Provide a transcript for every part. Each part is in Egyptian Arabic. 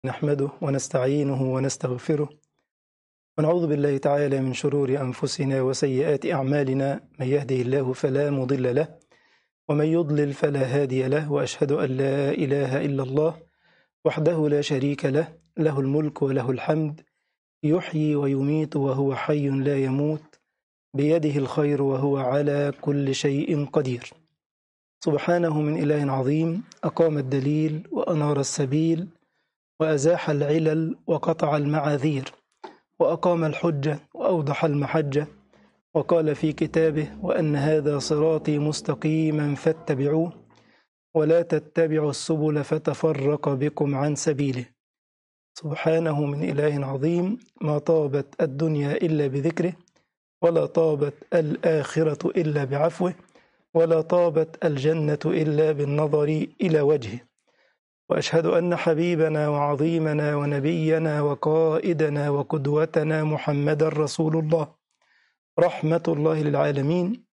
نحمده ونستعينه ونستغفره ونعوذ بالله تعالى من شرور أنفسنا وسيئات أعمالنا من يهده الله فلا مضل له ومن يضلل فلا هادي له وأشهد أن لا إله إلا الله وحده لا شريك له له الملك وله الحمد يحيي ويميت وهو حي لا يموت بيده الخير وهو على كل شيء قدير سبحانه من إله عظيم أقام الدليل وأنار السبيل وأزاح العلل وقطع المعاذير وأقام الحجة وأوضح المحجة وقال في كتابه وأن هذا صراطي مستقيما فاتبعوه ولا تتبعوا السبل فتفرق بكم عن سبيله سبحانه من إله عظيم ما طابت الدنيا إلا بذكره ولا طابت الآخرة إلا بعفوه ولا طابت الجنة إلا بالنظر إلى وجهه واشهد ان حبيبنا وعظيمنا ونبينا وقائدنا وقدوتنا محمدا رسول الله رحمه الله للعالمين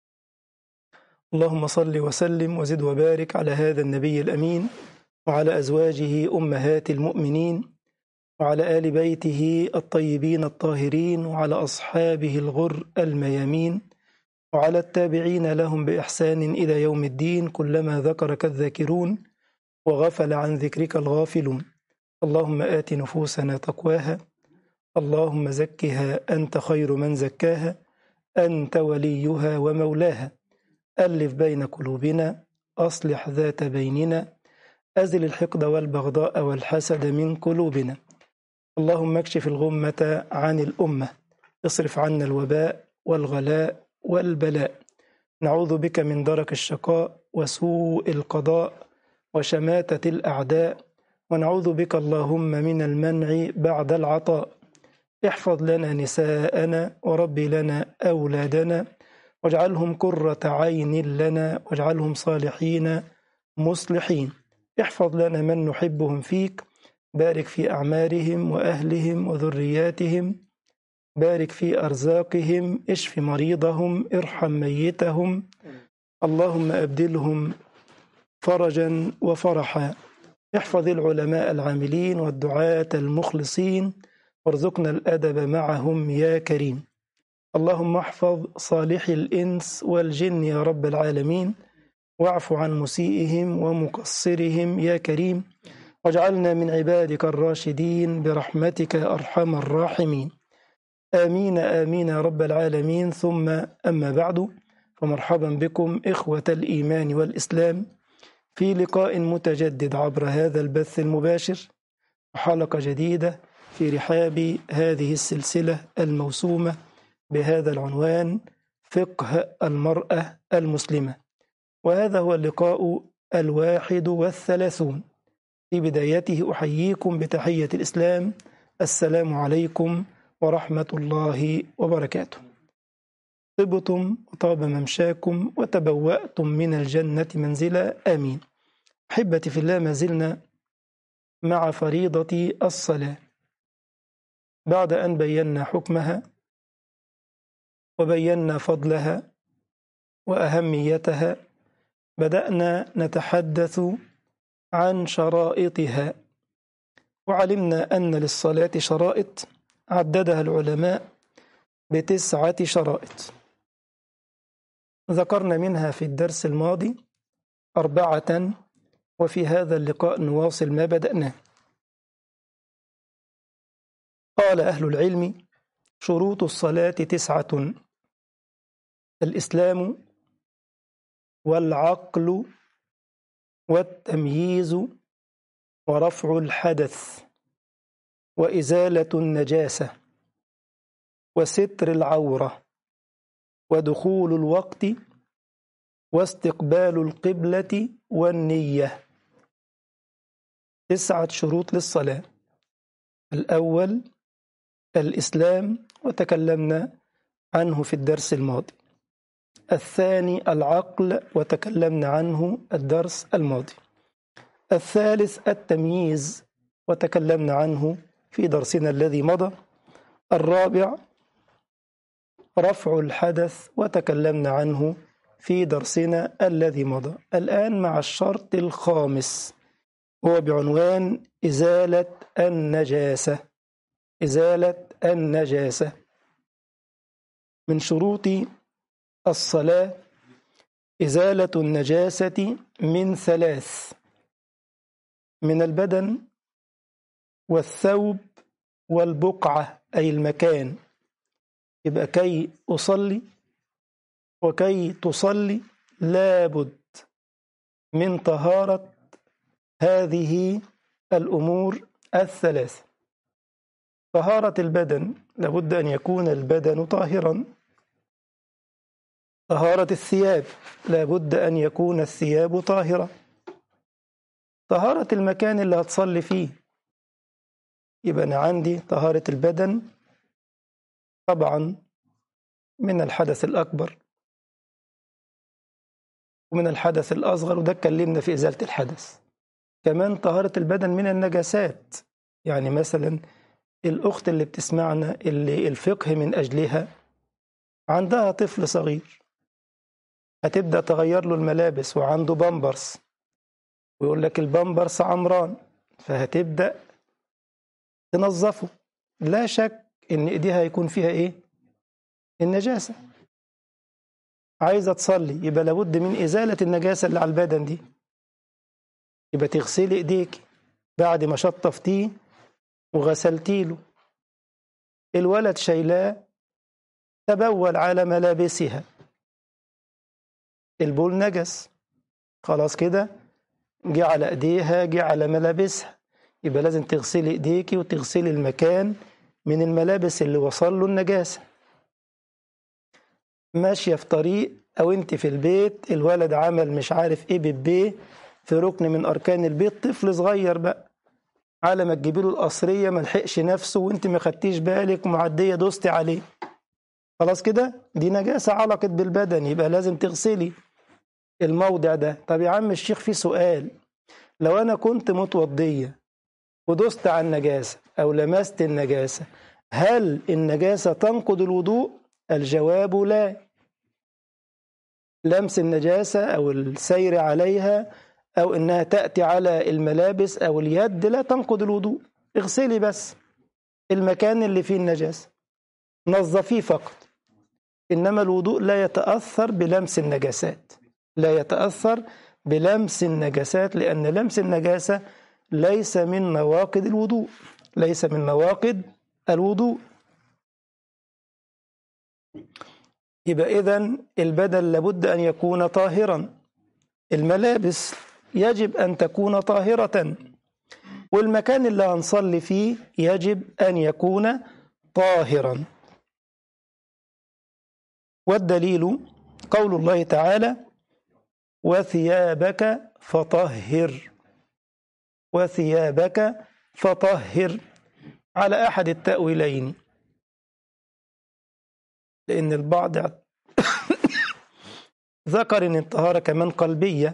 اللهم صل وسلم وزد وبارك على هذا النبي الامين وعلى ازواجه امهات المؤمنين وعلى ال بيته الطيبين الطاهرين وعلى اصحابه الغر الميامين وعلى التابعين لهم باحسان الى يوم الدين كلما ذكرك الذاكرون وغفل عن ذكرك الغافلون اللهم آت نفوسنا تقواها اللهم زكها أنت خير من زكاها أنت وليها ومولاها ألف بين قلوبنا أصلح ذات بيننا أزل الحقد والبغضاء والحسد من قلوبنا اللهم اكشف الغمة عن الأمة اصرف عنا الوباء والغلاء والبلاء نعوذ بك من درك الشقاء وسوء القضاء وشماتة الأعداء ونعوذ بك اللهم من المنع بعد العطاء احفظ لنا نساءنا وربي لنا أولادنا واجعلهم قرة عين لنا واجعلهم صالحين مصلحين احفظ لنا من نحبهم فيك بارك في أعمارهم وأهلهم وذرياتهم بارك في أرزاقهم اشف مريضهم ارحم ميتهم اللهم أبدلهم فرجا وفرحا احفظ العلماء العاملين والدعاة المخلصين وارزقنا الأدب معهم يا كريم اللهم احفظ صالح الإنس والجن يا رب العالمين واعف عن مسيئهم ومقصرهم يا كريم واجعلنا من عبادك الراشدين برحمتك أرحم الراحمين آمين آمين يا رب العالمين ثم أما بعد فمرحبا بكم إخوة الإيمان والإسلام في لقاء متجدد عبر هذا البث المباشر وحلقة جديدة في رحاب هذه السلسلة الموسومة بهذا العنوان فقه المرأة المسلمة وهذا هو اللقاء الواحد والثلاثون في بدايته أحييكم بتحية الإسلام السلام عليكم ورحمة الله وبركاته طبتم وطاب ممشاكم وتبوأتم من الجنة منزلا آمين أحبتي في الله ما زلنا مع فريضة الصلاة بعد أن بينا حكمها وبينا فضلها وأهميتها بدأنا نتحدث عن شرائطها وعلمنا أن للصلاة شرائط عددها العلماء بتسعة شرائط ذكرنا منها في الدرس الماضي أربعة وفي هذا اللقاء نواصل ما بدأناه قال أهل العلم شروط الصلاة تسعة الإسلام والعقل والتمييز ورفع الحدث وإزالة النجاسة وستر العورة ودخول الوقت واستقبال القبلة والنية تسعة شروط للصلاة الأول الإسلام وتكلمنا عنه في الدرس الماضي الثاني العقل وتكلمنا عنه الدرس الماضي الثالث التمييز وتكلمنا عنه في درسنا الذي مضى الرابع رفع الحدث وتكلمنا عنه في درسنا الذي مضى الآن مع الشرط الخامس هو بعنوان إزالة النجاسة إزالة النجاسة من شروط الصلاة إزالة النجاسة من ثلاث من البدن والثوب والبقعة أي المكان يبقى كي أصلي وكي تصلي لابد من طهارة هذه الأمور الثلاث طهارة البدن لابد أن يكون البدن طاهرا طهارة الثياب لابد أن يكون الثياب طاهرة طهارة المكان اللي هتصلي فيه يبقى أنا عندي طهارة البدن طبعا من الحدث الأكبر ومن الحدث الأصغر وده اتكلمنا في إزالة الحدث كمان طهارة البدن من النجاسات يعني مثلا الأخت اللي بتسمعنا اللي الفقه من أجلها عندها طفل صغير هتبدأ تغير له الملابس وعنده بامبرس ويقول لك البامبرس عمران فهتبدأ تنظفه لا شك إن إيديها يكون فيها إيه؟ النجاسة عايزة تصلي يبقى لابد من إزالة النجاسة اللي على البدن دي يبقى تغسلي إيديك بعد ما شطفتيه وغسلتي له الولد شايلاه تبول على ملابسها البول نجس خلاص كده جه على ايديها جه على ملابسها يبقى لازم تغسلي ايديكي وتغسلي المكان من الملابس اللي وصل له النجاسة ماشية في طريق أو أنت في البيت الولد عمل مش عارف إيه ببيه في ركن من أركان البيت طفل صغير بقى على ما تجيبي له القصرية ما لحقش نفسه وأنت ما خدتيش بالك ومعدية دوستي عليه خلاص كده دي نجاسة علقت بالبدن يبقى لازم تغسلي الموضع ده طب يا عم الشيخ في سؤال لو أنا كنت متوضية ودست على النجاسة أو لمست النجاسة هل النجاسة تنقض الوضوء؟ الجواب لا لمس النجاسة أو السير عليها أو إنها تأتي على الملابس أو اليد لا تنقض الوضوء اغسلي بس المكان اللي فيه النجاسة نظفيه فقط إنما الوضوء لا يتأثر بلمس النجاسات لا يتأثر بلمس النجاسات لأن لمس النجاسة ليس من نواقض الوضوء ليس من نواقض الوضوء يبقى إذن البدن لابد أن يكون طاهرا الملابس يجب أن تكون طاهرة والمكان اللي هنصلي فيه يجب أن يكون طاهرا والدليل قول الله تعالى وثيابك فطهر وثيابك فطهر على أحد التأويلين لأن البعض ذكر أن الطهارة كمان قلبية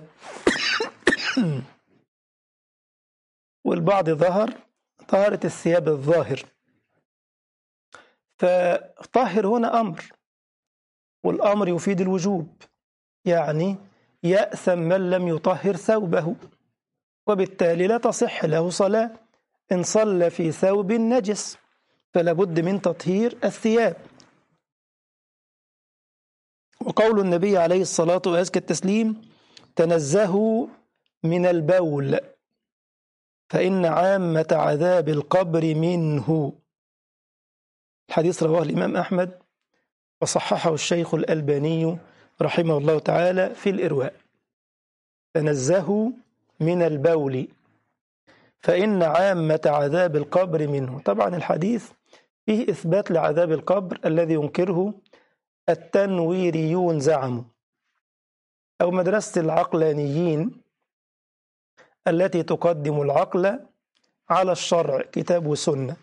والبعض ظهر طهارة الثياب الظاهر فطهر هنا أمر والأمر يفيد الوجوب يعني يأثم من لم يطهر ثوبه وبالتالي لا تصح له صلاة إن صلى في ثوب نجس فلا بد من تطهير الثياب وقول النبي عليه الصلاة وأزكى التسليم تنزهوا من البول فإن عامة عذاب القبر منه الحديث رواه الإمام أحمد وصححه الشيخ الألباني رحمه الله تعالى في الإرواء تنزهوا من البول فإن عامة عذاب القبر منه طبعا الحديث فيه إثبات لعذاب القبر الذي ينكره التنويريون زعموا أو مدرسة العقلانيين التي تقدم العقل على الشرع كتاب وسنة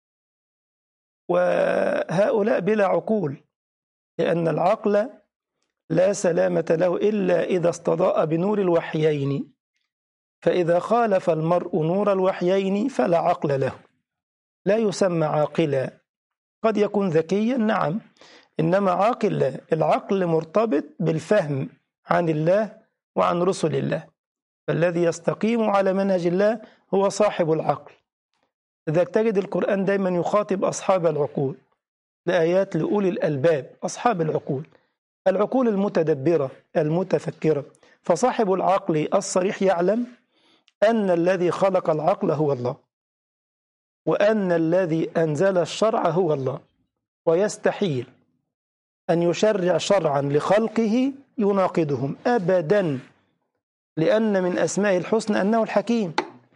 وهؤلاء بلا عقول لأن العقل لا سلامة له إلا إذا استضاء بنور الوحيين فإذا خالف المرء نور الوحيين فلا عقل له لا يسمى عاقلا قد يكون ذكيا نعم إنما عاقل لا العقل مرتبط بالفهم عن الله وعن رسل الله فالذي يستقيم على منهج الله هو صاحب العقل لذلك تجد القرآن دايما يخاطب أصحاب العقول لآيات لأولي الألباب أصحاب العقول العقول المتدبرة المتفكرة فصاحب العقل الصريح يعلم أن الذي خلق العقل هو الله وأن الذي أنزل الشرع هو الله ويستحيل أن يشرع شرعا لخلقه يناقضهم أبدا لأن من أسماء الحسنى أنه الحكيم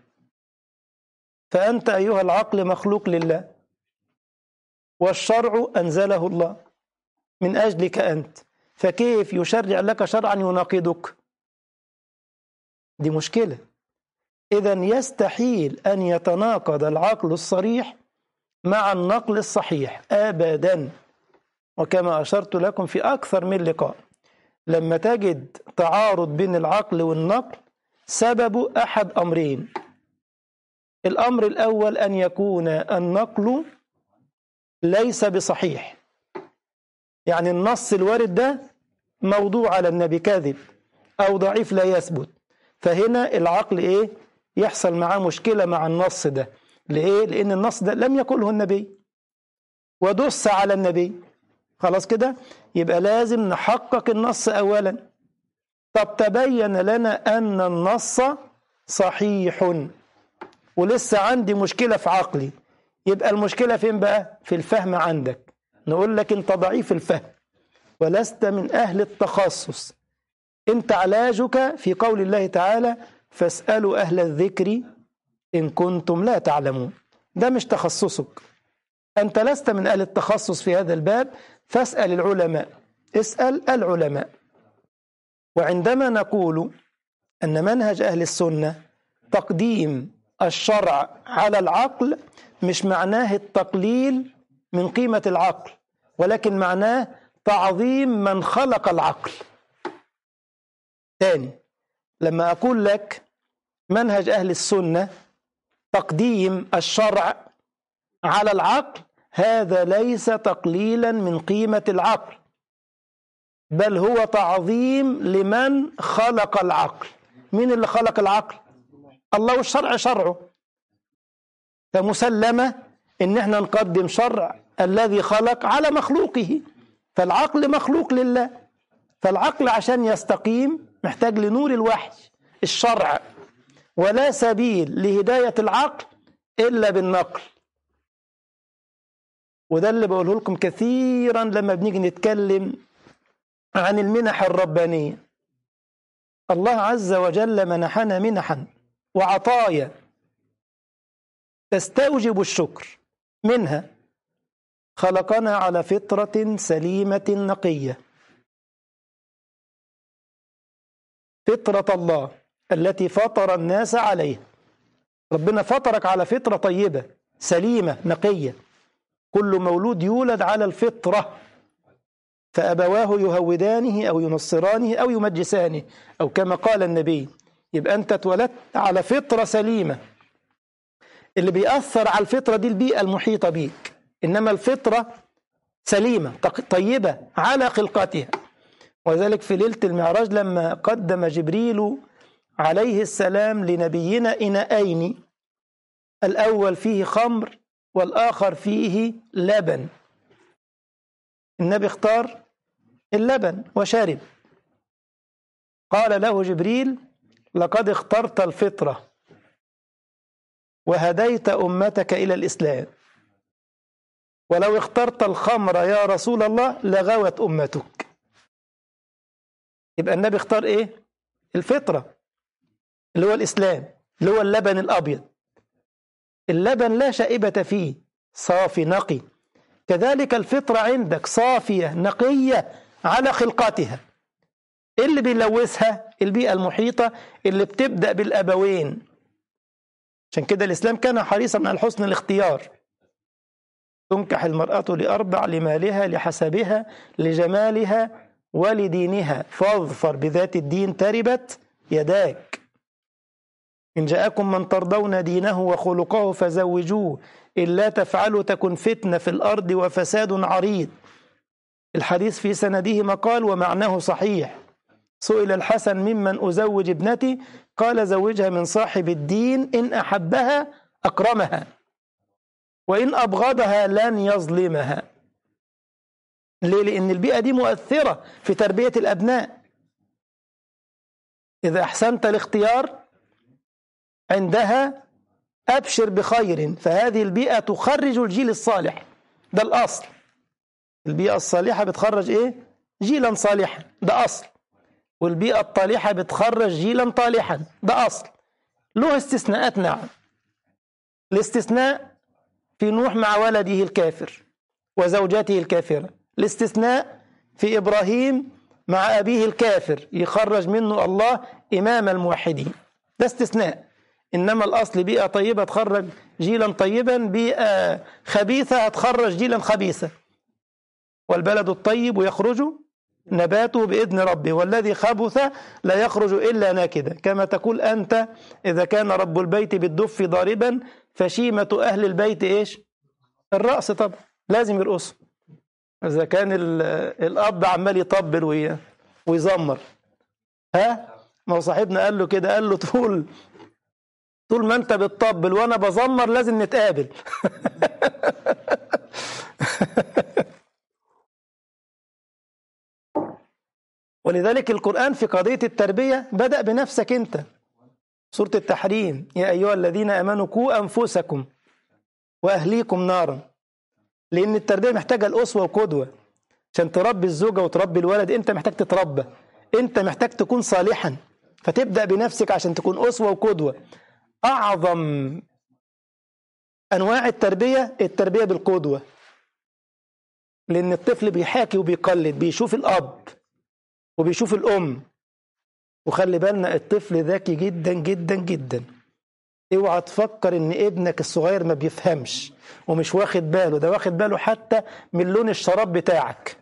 فأنت أيها العقل مخلوق لله والشرع أنزله الله من أجلك أنت فكيف يشرع لك شرعا يناقضك دي مشكلة إذا يستحيل أن يتناقض العقل الصريح مع النقل الصحيح أبدا وكما أشرت لكم في أكثر من لقاء لما تجد تعارض بين العقل والنقل سبب أحد أمرين الأمر الأول أن يكون النقل ليس بصحيح يعني النص الوارد ده موضوع على النبي كاذب أو ضعيف لا يثبت فهنا العقل إيه يحصل معاه مشكلة مع النص ده لإيه لأن النص ده لم يقله النبي ودس على النبي خلاص كده يبقى لازم نحقق النص أولا طب تبين لنا أن النص صحيح ولسه عندي مشكلة في عقلي يبقى المشكلة فين بقى في الفهم عندك نقول لك انت ضعيف الفهم ولست من أهل التخصص انت علاجك في قول الله تعالى فاسألوا أهل الذكر إن كنتم لا تعلمون ده مش تخصصك أنت لست من أهل التخصص في هذا الباب فاسأل العلماء اسأل العلماء وعندما نقول أن منهج أهل السنة تقديم الشرع على العقل مش معناه التقليل من قيمة العقل ولكن معناه تعظيم من خلق العقل تاني لما أقول لك منهج أهل السنة تقديم الشرع على العقل هذا ليس تقليلا من قيمة العقل بل هو تعظيم لمن خلق العقل مين اللي خلق العقل الله والشرع شرعه فمسلمة ان احنا نقدم شرع الذي خلق على مخلوقه فالعقل مخلوق لله فالعقل عشان يستقيم محتاج لنور الوحي الشرع ولا سبيل لهداية العقل إلا بالنقل وده اللي بقوله لكم كثيرا لما بنيجي نتكلم عن المنح الربانية الله عز وجل منحنا منحا وعطايا تستوجب الشكر منها خلقنا على فطرة سليمة نقية فطرة الله التي فطر الناس عليها ربنا فطرك على فطرة طيبة سليمة نقية كل مولود يولد على الفطرة فأبواه يهودانه أو ينصرانه أو يمجسانه أو كما قال النبي يبقى أنت اتولدت على فطرة سليمة اللي بيأثر على الفطرة دي البيئة المحيطة بيك إنما الفطرة سليمة طيبة على خلقتها وذلك في ليلة المعراج لما قدم جبريل عليه السلام لنبينا إناءين الأول فيه خمر والآخر فيه لبن النبي اختار اللبن وشرب قال له جبريل لقد اخترت الفطرة وهديت أمتك إلى الإسلام ولو اخترت الخمر يا رسول الله لغوت أمتك يبقى النبي اختار ايه الفطرة اللي هو الإسلام اللي هو اللبن الأبيض اللبن لا شائبة فيه صافي نقي كذلك الفطرة عندك صافية نقية على خلقتها اللي بيلوثها البيئة المحيطة اللي بتبدأ بالأبوين عشان كده الإسلام كان حريصا على حسن الاختيار تنكح المرأة لأربع لمالها لحسبها لجمالها ولدينها فاظفر بذات الدين تربت يداك إن جاءكم من ترضون دينه وخلقه فزوجوه إلا تفعلوا تكن فتنة في الأرض وفساد عريض الحديث في سنده مقال ومعناه صحيح سئل الحسن ممن أزوج ابنتي قال زوجها من صاحب الدين إن أحبها أكرمها وإن أبغضها لن يظلمها ليه؟ لأن البيئة دي مؤثرة في تربية الأبناء إذا أحسنت الاختيار عندها أبشر بخير فهذه البيئة تخرج الجيل الصالح ده الأصل البيئة الصالحة بتخرج إيه؟ جيلا صالحا ده أصل والبيئة الطالحة بتخرج جيلا طالحا ده أصل له استثناءات نعم الاستثناء في نوح مع ولده الكافر وزوجته الكافرة الاستثناء في إبراهيم مع أبيه الكافر يخرج منه الله إمام الموحدين ده استثناء إنما الأصل بيئة طيبة تخرج جيلا طيبا بيئة خبيثة هتخرج جيلا خبيثا والبلد الطيب يخرج نباته بإذن ربه والذي خبث لا يخرج إلا ناكدا كما تقول أنت إذا كان رب البيت بالدف ضاربا فشيمة أهل البيت إيش الرأس طبعا لازم يرقص إذا كان الأب عمال يطبل وي... ويزمر ها ما هو صاحبنا قال له كده قال له طول طول ما انت بتطبل وانا بزمر لازم نتقابل ولذلك القرآن في قضية التربية بدأ بنفسك أنت سورة التحريم يا أيها الذين أمنوا قوا أنفسكم وأهليكم نارا لأن التربية محتاجة الأسوة وقدوة عشان تربي الزوجة وتربي الولد أنت محتاج تتربى أنت محتاج تكون صالحا فتبدأ بنفسك عشان تكون أسوة وقدوة أعظم أنواع التربية التربية بالقدوة لأن الطفل بيحاكي وبيقلد بيشوف الأب وبيشوف الأم وخلي بالنا الطفل ذكي جدا جدا جدا اوعى تفكر ان ابنك الصغير ما بيفهمش ومش واخد باله ده واخد باله حتى من لون الشراب بتاعك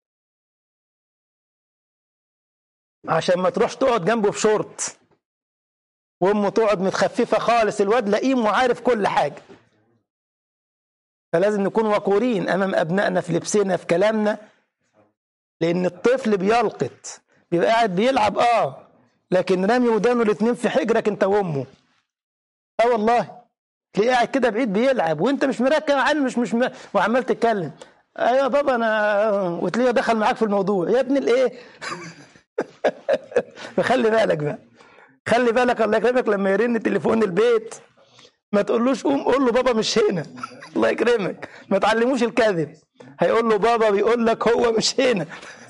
عشان ما تروحش تقعد جنبه في شورت وامه تقعد متخففه خالص الواد لئيم وعارف كل حاجه فلازم نكون وقورين امام ابنائنا في لبسنا في كلامنا لان الطفل بيلقط بيبقى قاعد بيلعب اه لكن رامي ودانه الاثنين في حجرك انت وامه اه والله تلاقيه قاعد كده بعيد بيلعب وانت مش مركز عنه مش مش م... وعمال تتكلم ايوه بابا انا وتلاقيه دخل معاك في الموضوع يا ابن الايه فخلي بالك بقى خلي بالك الله يكرمك لما يرن تليفون البيت ما تقولوش قوم قول له بابا مش هنا الله يكرمك ما تعلموش الكذب هيقول له بابا بيقول لك هو مش هنا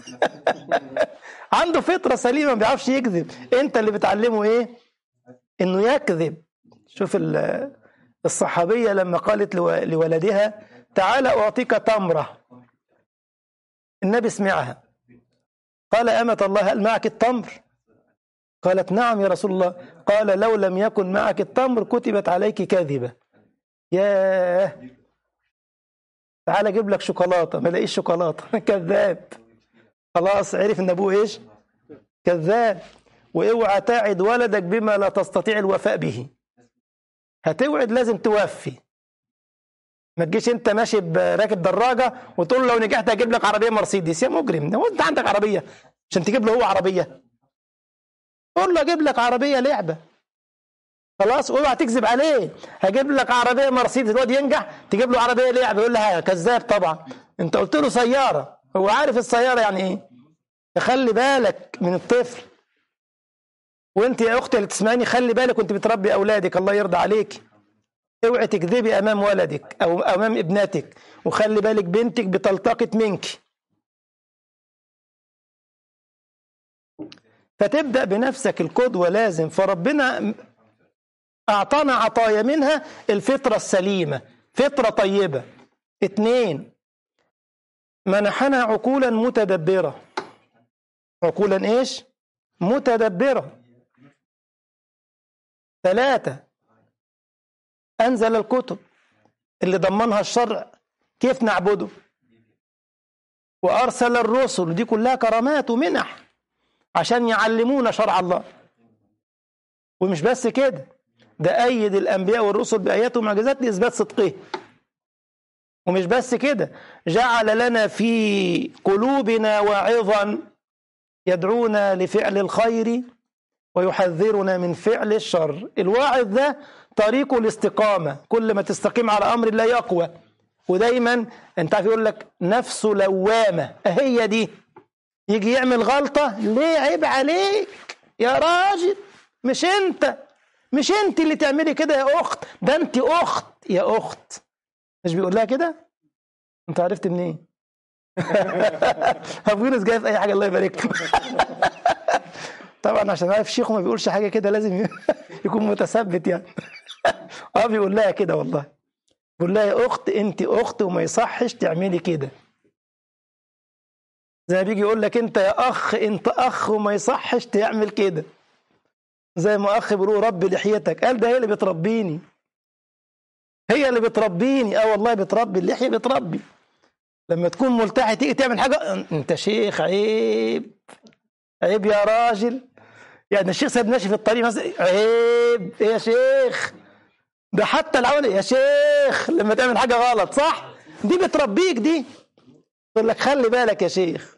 عنده فطره سليمه ما بيعرفش يكذب انت اللي بتعلمه ايه انه يكذب شوف الصحابيه لما قالت لولدها تعال اعطيك تمره النبي سمعها قال أمة الله هل معك التمر قالت نعم يا رسول الله قال لو لم يكن معك التمر كتبت عليك كاذبة ياه تعال اجيب لك شوكولاته ما لاقيش شوكولاته كذاب خلاص عرف ان ابوه ايش كذاب واوعى تعد ولدك بما لا تستطيع الوفاء به هتوعد لازم توفي ما تجيش انت ماشي راكب دراجه وتقول له لو نجحت اجيب لك عربيه مرسيدس يا مجرم هو انت عندك عربيه عشان تجيب له هو عربيه قول له اجيب لك عربيه لعبه خلاص اوعى تكذب عليه هجيب لك عربيه مرسيدس الواد ينجح تجيب له عربيه لعبه يقول لها كذاب طبعا انت قلت له سياره هو عارف السياره يعني ايه خلي بالك من الطفل وانت يا اختي اللي تسمعني خلي بالك وانت بتربي اولادك الله يرضى عليك اوعي تكذبي امام ولدك او امام ابنتك وخلي بالك بنتك بتلتقط منك فتبدا بنفسك القدوه لازم فربنا اعطانا عطايا منها الفطره السليمه فطره طيبه اثنين منحنا عقولا متدبره عقولا ايش متدبره ثلاثه أنزل الكتب اللي ضمنها الشرع كيف نعبده وأرسل الرسل دي كلها كرامات ومنح عشان يعلمونا شرع الله ومش بس كده ده أيد الأنبياء والرسل بآيات ومعجزات لإثبات صدقه ومش بس كده جعل لنا في قلوبنا واعظا يدعونا لفعل الخير ويحذرنا من فعل الشر الواعظ ده طريقه الاستقامة كل ما تستقيم على أمر الله يقوى ودايما انت عارف يقول لك نفسه لوامة هي دي يجي يعمل غلطة ليه عيب عليك يا راجل مش انت مش انت اللي تعملي كده يا اخت ده انت اخت يا اخت مش بيقول لها كده انت عرفت منين ابو يونس جاي في اي حاجه الله يبارك له طبعا عشان عارف شيخه ما بيقولش حاجه كده لازم يكون متثبت يعني اه بيقول لها كده والله بيقول لها يا اخت انت اخت وما يصحش تعملي كده زي ما بيجي يقول لك انت يا اخ انت اخ وما يصحش تعمل كده زي ما اخ بيقول ربي لحيتك قال ده هي اللي بتربيني هي اللي بتربيني اه والله بتربي اللحيه بتربي لما تكون ملتحي تيجي تعمل حاجه انت شيخ عيب عيب يا راجل يعني الشيخ سيد ماشي في الطريق مثلا عيب ايه يا شيخ ده حتى العون يا شيخ لما تعمل حاجه غلط صح دي بتربيك دي تقول لك خلي بالك يا شيخ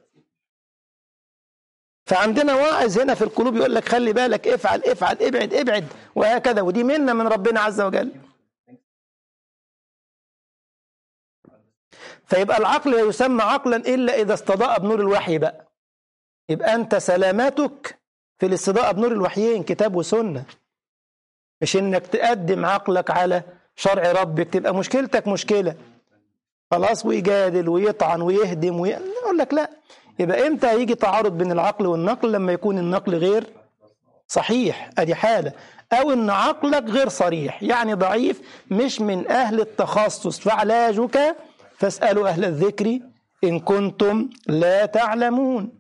فعندنا واعظ هنا في القلوب يقول لك خلي بالك افعل افعل ابعد ابعد وهكذا ودي منة من ربنا عز وجل فيبقى العقل لا يسمى عقلا الا اذا استضاء بنور الوحي بقى يبقى انت سلامتك في الاستضاءة بنور الوحيين كتاب وسنة مش انك تقدم عقلك على شرع ربك تبقى مشكلتك مشكلة خلاص ويجادل ويطعن ويهدم وي... يقول لك لا يبقى امتى هيجي تعارض بين العقل والنقل لما يكون النقل غير صحيح ادي حالة او ان عقلك غير صريح يعني ضعيف مش من اهل التخصص فعلاجك فاسألوا اهل الذكر ان كنتم لا تعلمون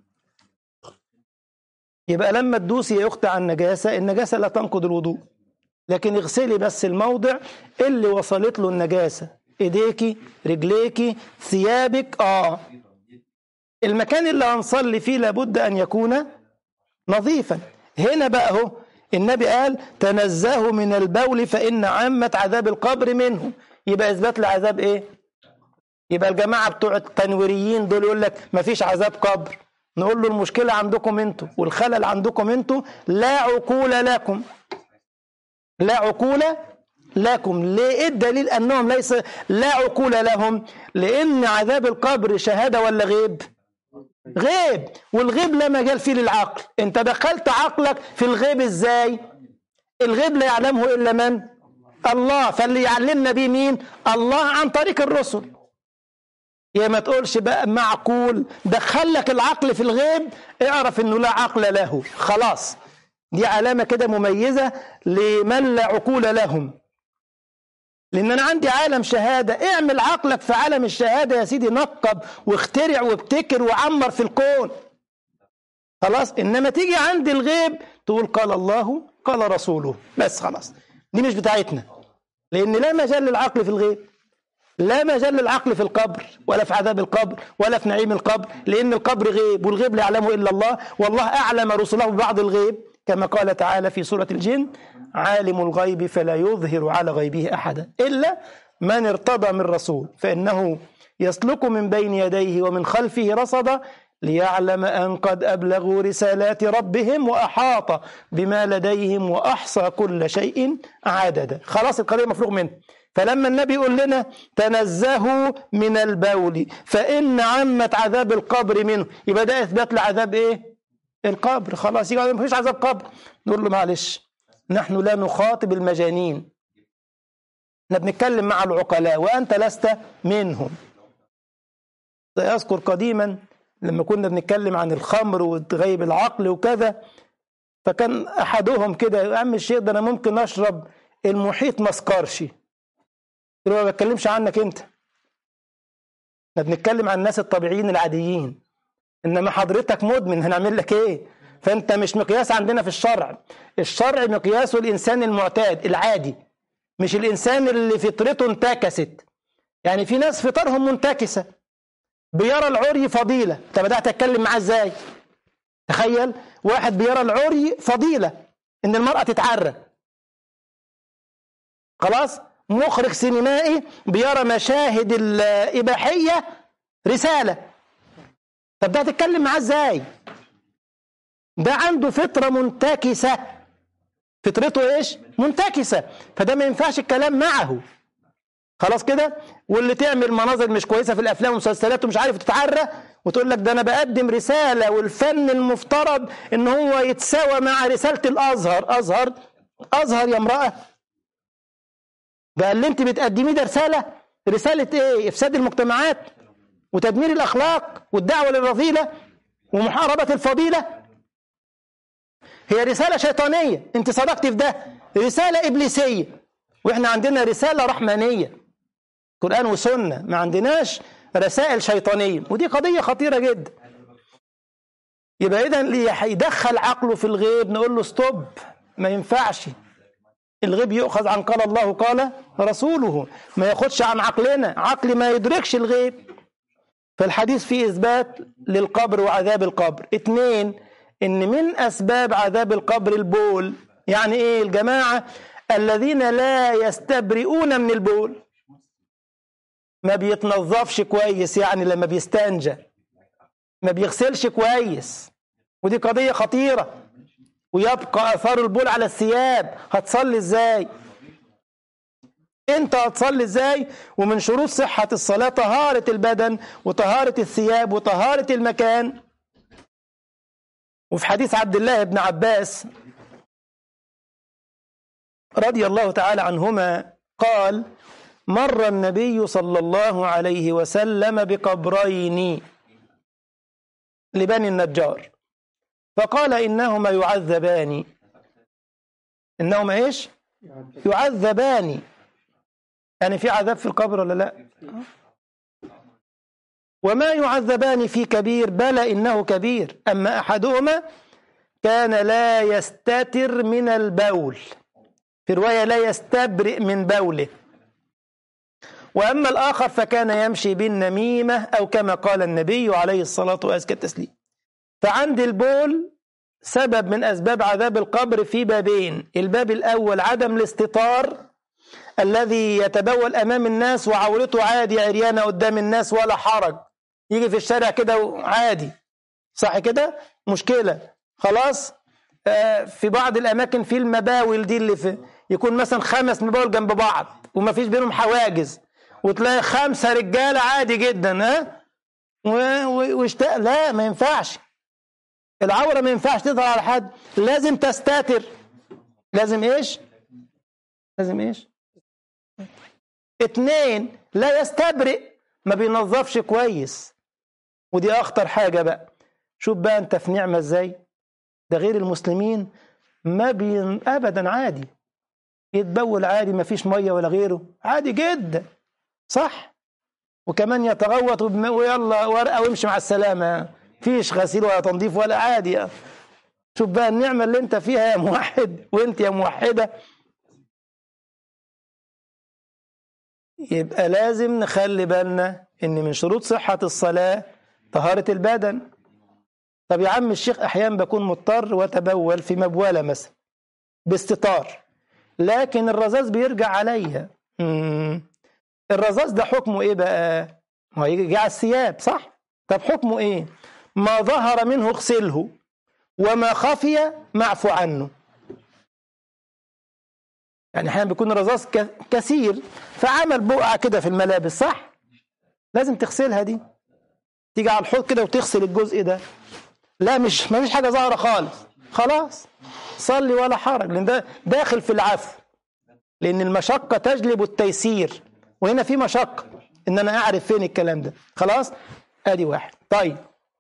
يبقى لما تدوسي يا اختي على النجاسة النجاسة لا تنقض الوضوء لكن اغسلي بس الموضع اللي وصلت له النجاسة ايديكي رجليكي ثيابك اه المكان اللي هنصلي فيه لابد ان يكون نظيفا هنا بقى اهو النبي قال تنزهوا من البول فان عامة عذاب القبر منه يبقى اثبات لعذاب ايه يبقى الجماعة بتوع التنويريين دول يقول لك مفيش عذاب قبر نقول له المشكلة عندكم انتوا والخلل عندكم انتوا لا عقول لكم لا عقول لكم ليه إيه الدليل انهم ليس لا عقول لهم لان عذاب القبر شهادة ولا غيب غيب والغيب لا مجال فيه للعقل انت دخلت عقلك في الغيب ازاي الغيب لا يعلمه الا من الله فاللي يعلمنا بيه مين الله عن طريق الرسل يا ما تقولش بقى معقول دخل لك العقل في الغيب اعرف انه لا عقل له خلاص دي علامة كده مميزة لمن لا عقول لهم لان انا عندي عالم شهادة اعمل عقلك في عالم الشهادة يا سيدي نقب واخترع وابتكر وعمر في الكون خلاص انما تيجي عند الغيب تقول قال الله قال رسوله بس خلاص دي مش بتاعتنا لان لا مجال للعقل في الغيب لا مجال للعقل في القبر ولا في عذاب القبر ولا في نعيم القبر لأن القبر غيب والغيب لا يعلمه إلا الله والله أعلم رسله ببعض الغيب كما قال تعالى في سورة الجن عالم الغيب فلا يظهر على غيبه أحدا إلا من ارتضى من رسول فإنه يسلك من بين يديه ومن خلفه رصدا ليعلم أن قد أبلغوا رسالات ربهم وأحاط بما لديهم وأحصى كل شيء عددا خلاص القضية مفروغ منه فلما النبي يقول لنا تنزهوا من البول فإن عمة عذاب القبر منه يبقى ده إثبات لعذاب إيه؟ القبر خلاص يبقى ما فيش عذاب قبر نقول له معلش نحن لا نخاطب المجانين احنا بنتكلم مع العقلاء وأنت لست منهم سيذكر قديما لما كنا بنتكلم عن الخمر وتغيب العقل وكذا فكان أحدهم كده يا عم الشيخ ده أنا ممكن أشرب المحيط ما اسكرش قلت له ما بتكلمش عنك انت احنا بنتكلم عن الناس الطبيعيين العاديين انما حضرتك مدمن هنعمل لك ايه فانت مش مقياس عندنا في الشرع الشرع مقياسه الانسان المعتاد العادي مش الانسان اللي فطرته انتكست يعني في ناس فطرهم منتكسه بيرى العري فضيله انت بدات تتكلم معاه ازاي تخيل واحد بيرى العري فضيله ان المراه تتعرى خلاص مخرج سينمائي بيرى مشاهد الإباحية رسالة طب ده هتتكلم معاه ازاي ده عنده فطرة منتكسة فطرته ايش منتكسة فده ما ينفعش الكلام معه خلاص كده واللي تعمل مناظر مش كويسة في الأفلام والمسلسلات ومش عارف تتعرى وتقول لك ده أنا بقدم رسالة والفن المفترض إن هو يتساوى مع رسالة الأزهر أزهر أزهر يا امرأة بقى اللي أنت بتقدميه ده رسالة رسالة إيه؟ إفساد المجتمعات وتدمير الأخلاق والدعوة للرذيلة ومحاربة الفضيلة هي رسالة شيطانية أنت صدقت في ده رسالة إبليسية وإحنا عندنا رسالة رحمانية قرآن وسنة ما عندناش رسائل شيطانية ودي قضية خطيرة جدا يبقى إذا اللي هيدخل عقله في الغيب نقول له ستوب ما ينفعش الغيب يؤخذ عن قال الله قال رسوله ما ياخدش عن عقلنا عقل ما يدركش الغيب فالحديث فيه إثبات للقبر وعذاب القبر اثنين إن من أسباب عذاب القبر البول يعني إيه الجماعة الذين لا يستبرئون من البول ما بيتنظفش كويس يعني لما بيستنجى ما بيغسلش كويس ودي قضية خطيرة ويبقى أثار البول على الثياب هتصلي إزاي انت هتصلي ازاي ومن شروط صحة الصلاة طهارة البدن وطهارة الثياب وطهارة المكان وفي حديث عبد الله بن عباس رضي الله تعالى عنهما قال مر النبي صلى الله عليه وسلم بقبرين لبني النجار فقال إنهما يعذبان إنهما إيش يعذبان يعني في عذاب في القبر ولا لا وما يعذبان في كبير بلى إنه كبير أما أحدهما كان لا يستتر من البول في رواية لا يستبرئ من بوله وأما الآخر فكان يمشي بالنميمة أو كما قال النبي عليه الصلاة وأزكى التسليم فعند البول سبب من أسباب عذاب القبر في بابين الباب الأول عدم الاستطار الذي يتبول أمام الناس وعورته عادي عريانة قدام الناس ولا حرج يجي في الشارع كده عادي صح كده مشكلة خلاص آه في بعض الأماكن في المباول دي اللي في يكون مثلا خمس مباول جنب بعض وما فيش بينهم حواجز وتلاقي خمسة رجالة عادي جدا ها واشتاق لا ما ينفعش العورة ما ينفعش تظهر على حد لازم تستتر لازم ايش لازم ايش اتنين لا يستبرئ ما بينظفش كويس ودي اخطر حاجة بقى شوف بقى انت في نعمة ازاي ده غير المسلمين ما بين ابدا عادي يتبول عادي ما فيش مية ولا غيره عادي جدا صح وكمان يتغوط ويلا ورقة وامشي مع السلامة فيش غسيل ولا تنظيف ولا عادي شوف بقى النعمة اللي انت فيها يا موحد وانت يا موحدة يبقى لازم نخلي بالنا ان من شروط صحة الصلاة طهارة البدن طب يا عم الشيخ احيانا بكون مضطر واتبول في مبولة مثلا باستطار لكن الرذاذ بيرجع عليا الرذاذ ده حكمه ايه بقى ما يجي على الثياب صح طب حكمه ايه ما ظهر منه اغسله وما خفي معفو عنه يعني احيانا بيكون الرذاذ كثير فعمل بقعه كده في الملابس صح لازم تغسلها دي تيجي على الحوض كده وتغسل الجزء ده لا مش ما فيش حاجه ظاهره خالص خلاص صلي ولا حرج لان ده داخل في العفو لان المشقه تجلب التيسير وهنا في مشقه ان انا اعرف فين الكلام ده خلاص ادي واحد طيب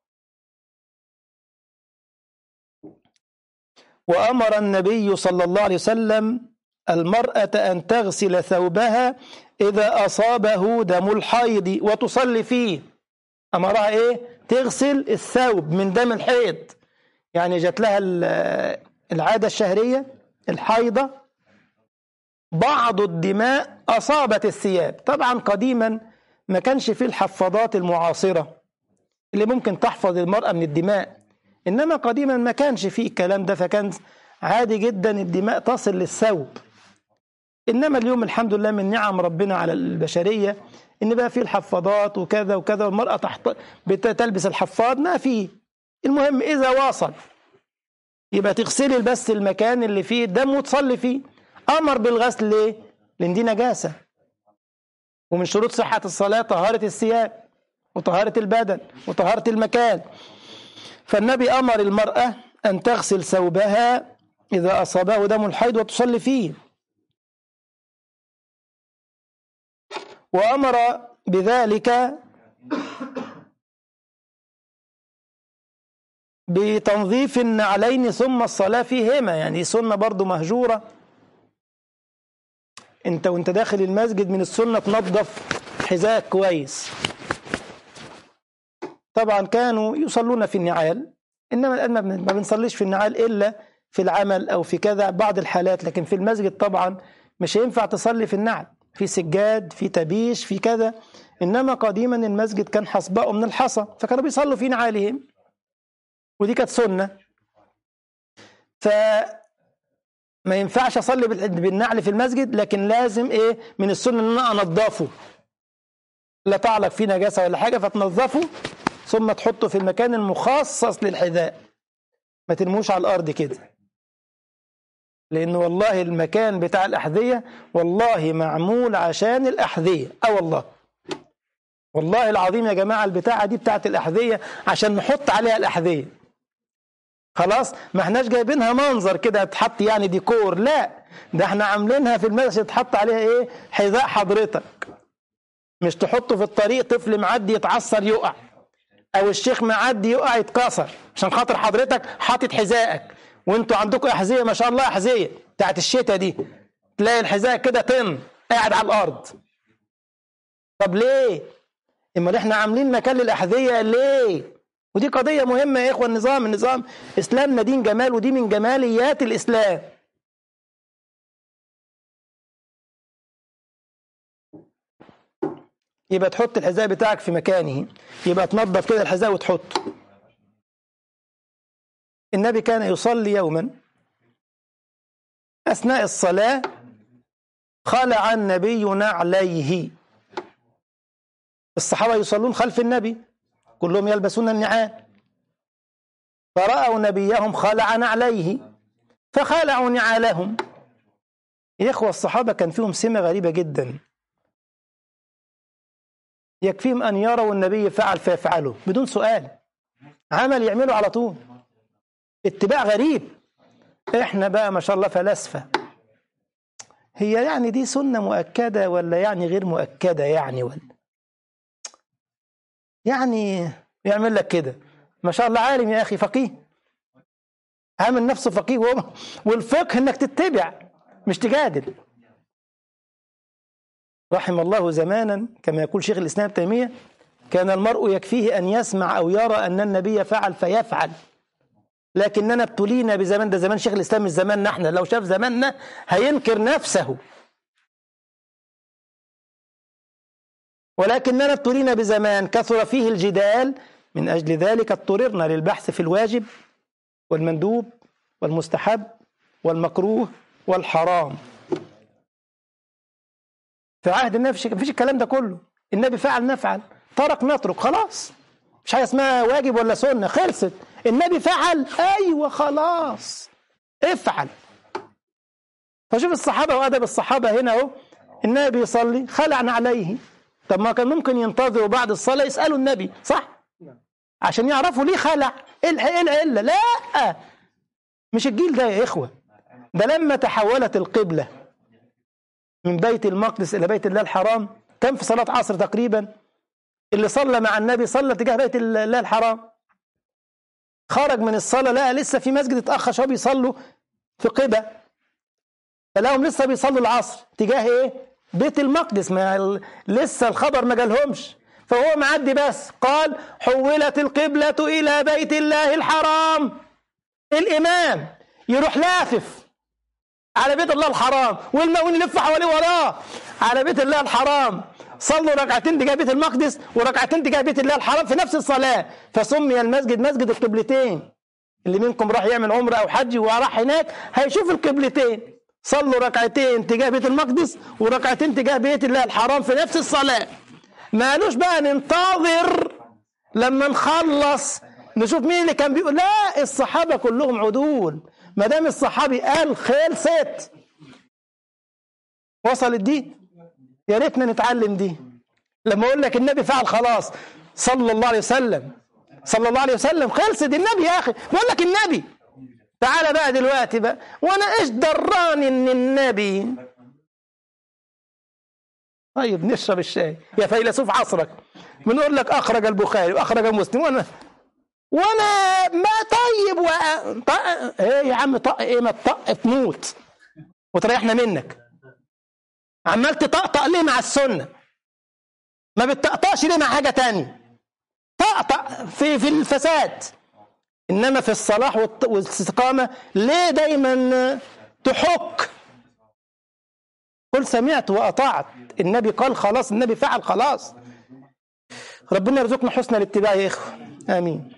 وامر النبي صلى الله عليه وسلم المرأة أن تغسل ثوبها إذا أصابه دم الحيض وتصلي فيه أمرها إيه؟ تغسل الثوب من دم الحيض يعني جات لها العادة الشهرية الحيضة بعض الدماء أصابت الثياب طبعا قديما ما كانش فيه الحفاضات المعاصرة اللي ممكن تحفظ المرأة من الدماء إنما قديما ما كانش فيه الكلام ده فكان عادي جدا الدماء تصل للثوب إنما اليوم الحمد لله من نعم ربنا على البشرية إن بقى فيه الحفاضات وكذا وكذا والمرأة تحت بتلبس الحفاض ما فيه المهم إذا واصل يبقى تغسلي بس المكان اللي فيه الدم وتصلي فيه امر بالغسل ليه لان دي نجاسه ومن شروط صحه الصلاه طهاره الثياب وطهاره البدن وطهاره المكان فالنبي امر المراه ان تغسل ثوبها اذا اصابه دم الحيض وتصلي فيه وامر بذلك بتنظيف النعلين ثم الصلاة فيهما يعني سنة برضو مهجورة انت وانت داخل المسجد من السنة تنظف حذاءك كويس طبعا كانوا يصلون في النعال انما الان ما بنصليش في النعال الا في العمل او في كذا بعض الحالات لكن في المسجد طبعا مش هينفع تصلي في النعل في سجاد في تبيش في كذا انما قديما المسجد كان حصباء من الحصى فكانوا بيصلوا في نعالهم ودي كانت سنة ف ما ينفعش اصلي بالنعل في المسجد لكن لازم ايه من السنه ان انا انضفه لا تعلق فيه نجاسه ولا حاجه فتنظفه ثم تحطه في المكان المخصص للحذاء ما ترموش على الارض كده لان والله المكان بتاع الاحذيه والله معمول عشان الاحذيه اه والله والله العظيم يا جماعه البتاعه دي بتاعت الاحذيه عشان نحط عليها الاحذيه خلاص ما احناش جايبينها منظر كده تحط يعني ديكور لا ده احنا عاملينها في المسجد تحط عليها ايه حذاء حضرتك مش تحطه في الطريق طفل معدي يتعثر يقع او الشيخ معدي يقع يتكسر عشان خاطر حضرتك حاطط حذائك وانتوا عندكم احذيه ما شاء الله احذيه بتاعت الشتاء دي تلاقي الحذاء كده طن قاعد على الارض طب ليه امال احنا عاملين مكان للاحذيه ليه ودي قضية مهمة يا إخوة النظام النظام إسلامنا دين جمال ودي من جماليات الإسلام يبقى تحط الحذاء بتاعك في مكانه يبقى تنظف كده الحذاء وتحطه النبي كان يصلي يوما أثناء الصلاة خلع النبي نعليه الصحابة يصلون خلف النبي كلهم يلبسون النعال فرأوا نبيهم خلع نعليه فخلعوا نعالهم يا إخوة الصحابة كان فيهم سمة غريبة جدا يكفيهم أن يروا النبي فعل فيفعلوا بدون سؤال عمل يعمله على طول اتباع غريب احنا بقى ما شاء الله فلاسفة هي يعني دي سنة مؤكدة ولا يعني غير مؤكدة يعني ولا يعني يعمل لك كده ما شاء الله عالم يا أخي فقيه عامل نفسه فقيه والفقه انك تتبع مش تجادل رحم الله زمانا كما يقول شيخ الإسلام ابن تيمية كان المرء يكفيه أن يسمع أو يرى أن النبي فعل فيفعل لكننا ابتلينا بزمان ده زمان شيخ الإسلام مش زماننا احنا لو شاف زماننا هينكر نفسه ولكننا ابتلينا بزمان كثر فيه الجدال من أجل ذلك اضطررنا للبحث في الواجب والمندوب والمستحب والمكروه والحرام في عهد النبي مفيش الكلام ده كله النبي فعل نفعل ترك نترك خلاص مش حاجه اسمها واجب ولا سنه خلصت النبي فعل ايوه خلاص افعل فشوف الصحابه وادب الصحابه هنا اهو النبي يصلي خلعنا عليه طب ما كان ممكن ينتظروا بعد الصلاه يسالوا النبي صح عشان يعرفوا ليه خلع ايه العله لا مش الجيل ده يا اخوه ده لما تحولت القبله من بيت المقدس الى بيت الله الحرام كان في صلاه عصر تقريبا اللي صلى مع النبي صلى تجاه بيت الله الحرام خرج من الصلاه لقى لسه في مسجد اتاخر شباب بيصلوا في قبة فلاهم لسه بيصلوا العصر تجاه ايه بيت المقدس ما لسه الخبر ما جالهمش فهو معدي بس قال حولت القبلة إلى بيت الله الحرام الإمام يروح لافف على بيت الله الحرام والمؤمن يلف حواليه وراه على بيت الله الحرام صلوا ركعتين تجاه بيت المقدس وركعتين تجاه بيت الله الحرام في نفس الصلاة فسمي المسجد مسجد القبلتين اللي منكم راح يعمل عمرة أو حج وراح هناك هيشوف القبلتين صلوا ركعتين تجاه بيت المقدس وركعتين تجاه بيت الله الحرام في نفس الصلاة ما قالوش بقى ننتظر لما نخلص نشوف مين اللي كان بيقول لا الصحابة كلهم عدول ما دام الصحابي قال خلصت وصلت دي يا ريتنا نتعلم دي لما اقول لك النبي فعل خلاص صلى الله عليه وسلم صلى الله عليه وسلم خلصت النبي يا اخي بقول لك النبي تعالى بقى دلوقتي بقى وانا ايش دراني ان النبي طيب نشرب الشاي يا فيلسوف عصرك بنقول لك اخرج البخاري واخرج مسلم وانا وانا ما طيب و... طق... ايه يا عم طق ايه ما تطق تموت وتريحنا منك عمال تطقطق ليه مع السنه ما بتطقطقش ليه مع حاجه تانية طقطق في في الفساد انما في الصلاح والت- والاستقامه ليه دايما تحك قل سمعت واطعت النبي قال خلاص النبي فعل خلاص ربنا يرزقنا حسن الاتباع يا اخوه امين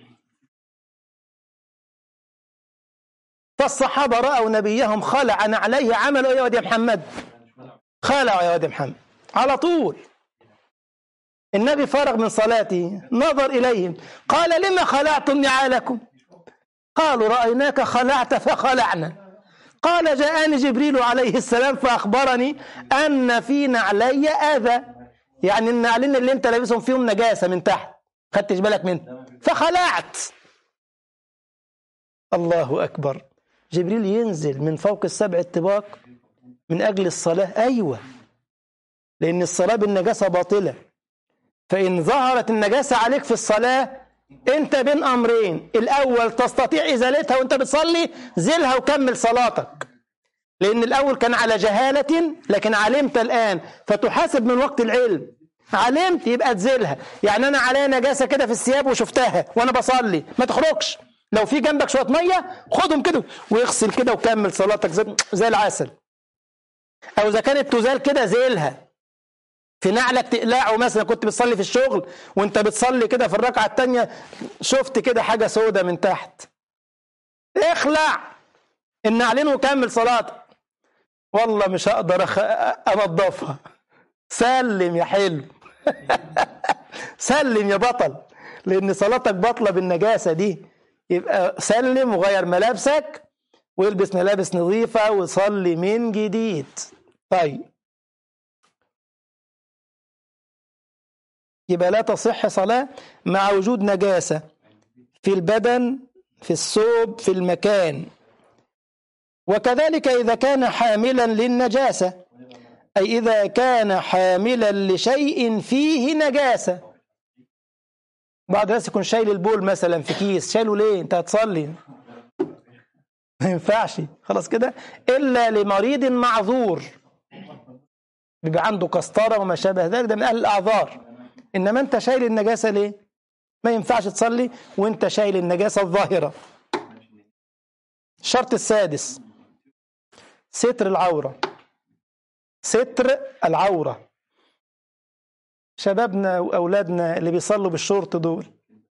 فالصحابه راوا نبيهم خلعا عليه عملوا ايه يا واد يا محمد خلعوا يا واد يا محمد على طول النبي فرغ من صلاته نظر اليهم قال لما خلعتم نعالكم قالوا رايناك خلعت فخلعنا قال جاءني جبريل عليه السلام فاخبرني ان في نعلي اذى يعني النعلين اللي انت لابسهم فيهم نجاسه من تحت خدتش بالك منها فخلعت الله اكبر جبريل ينزل من فوق السبع الطباق من اجل الصلاه ايوه لان الصلاه بالنجاسه باطله فان ظهرت النجاسه عليك في الصلاه انت بين امرين الاول تستطيع ازالتها وانت بتصلي زلها وكمل صلاتك لان الاول كان على جهاله لكن علمت الان فتحاسب من وقت العلم علمت يبقى تزيلها يعني انا عليا نجاسه كده في الثياب وشفتها وانا بصلي ما تخرجش لو في جنبك شويه ميه خدهم كده واغسل كده وكمل صلاتك زي, زي العسل او اذا كانت تزال كده زيلها في نعلك تقلعه مثلا كنت بتصلي في الشغل وانت بتصلي كده في الركعه الثانيه شفت كده حاجه سودة من تحت اخلع النعلين وكمل صلاتك والله مش هقدر أخ... انضفها سلم يا حلو سلم يا بطل لان صلاتك باطله بالنجاسه دي يبقى سلم وغير ملابسك والبس ملابس نظيفه وصلي من جديد طيب يبقى لا تصح صلاة مع وجود نجاسة في البدن في الثوب في المكان وكذلك إذا كان حاملا للنجاسة أي إذا كان حاملا لشيء فيه نجاسة بعض الناس يكون شايل البول مثلا في كيس شايله ليه أنت هتصلي ما ينفعش خلاص كده إلا لمريض معذور بيبقى عنده قسطرة وما شابه ذلك ده من أهل الأعذار انما انت شايل النجاسه ليه ما ينفعش تصلي وانت شايل النجاسه الظاهره الشرط السادس ستر العوره ستر العوره شبابنا واولادنا اللي بيصلوا بالشورت دول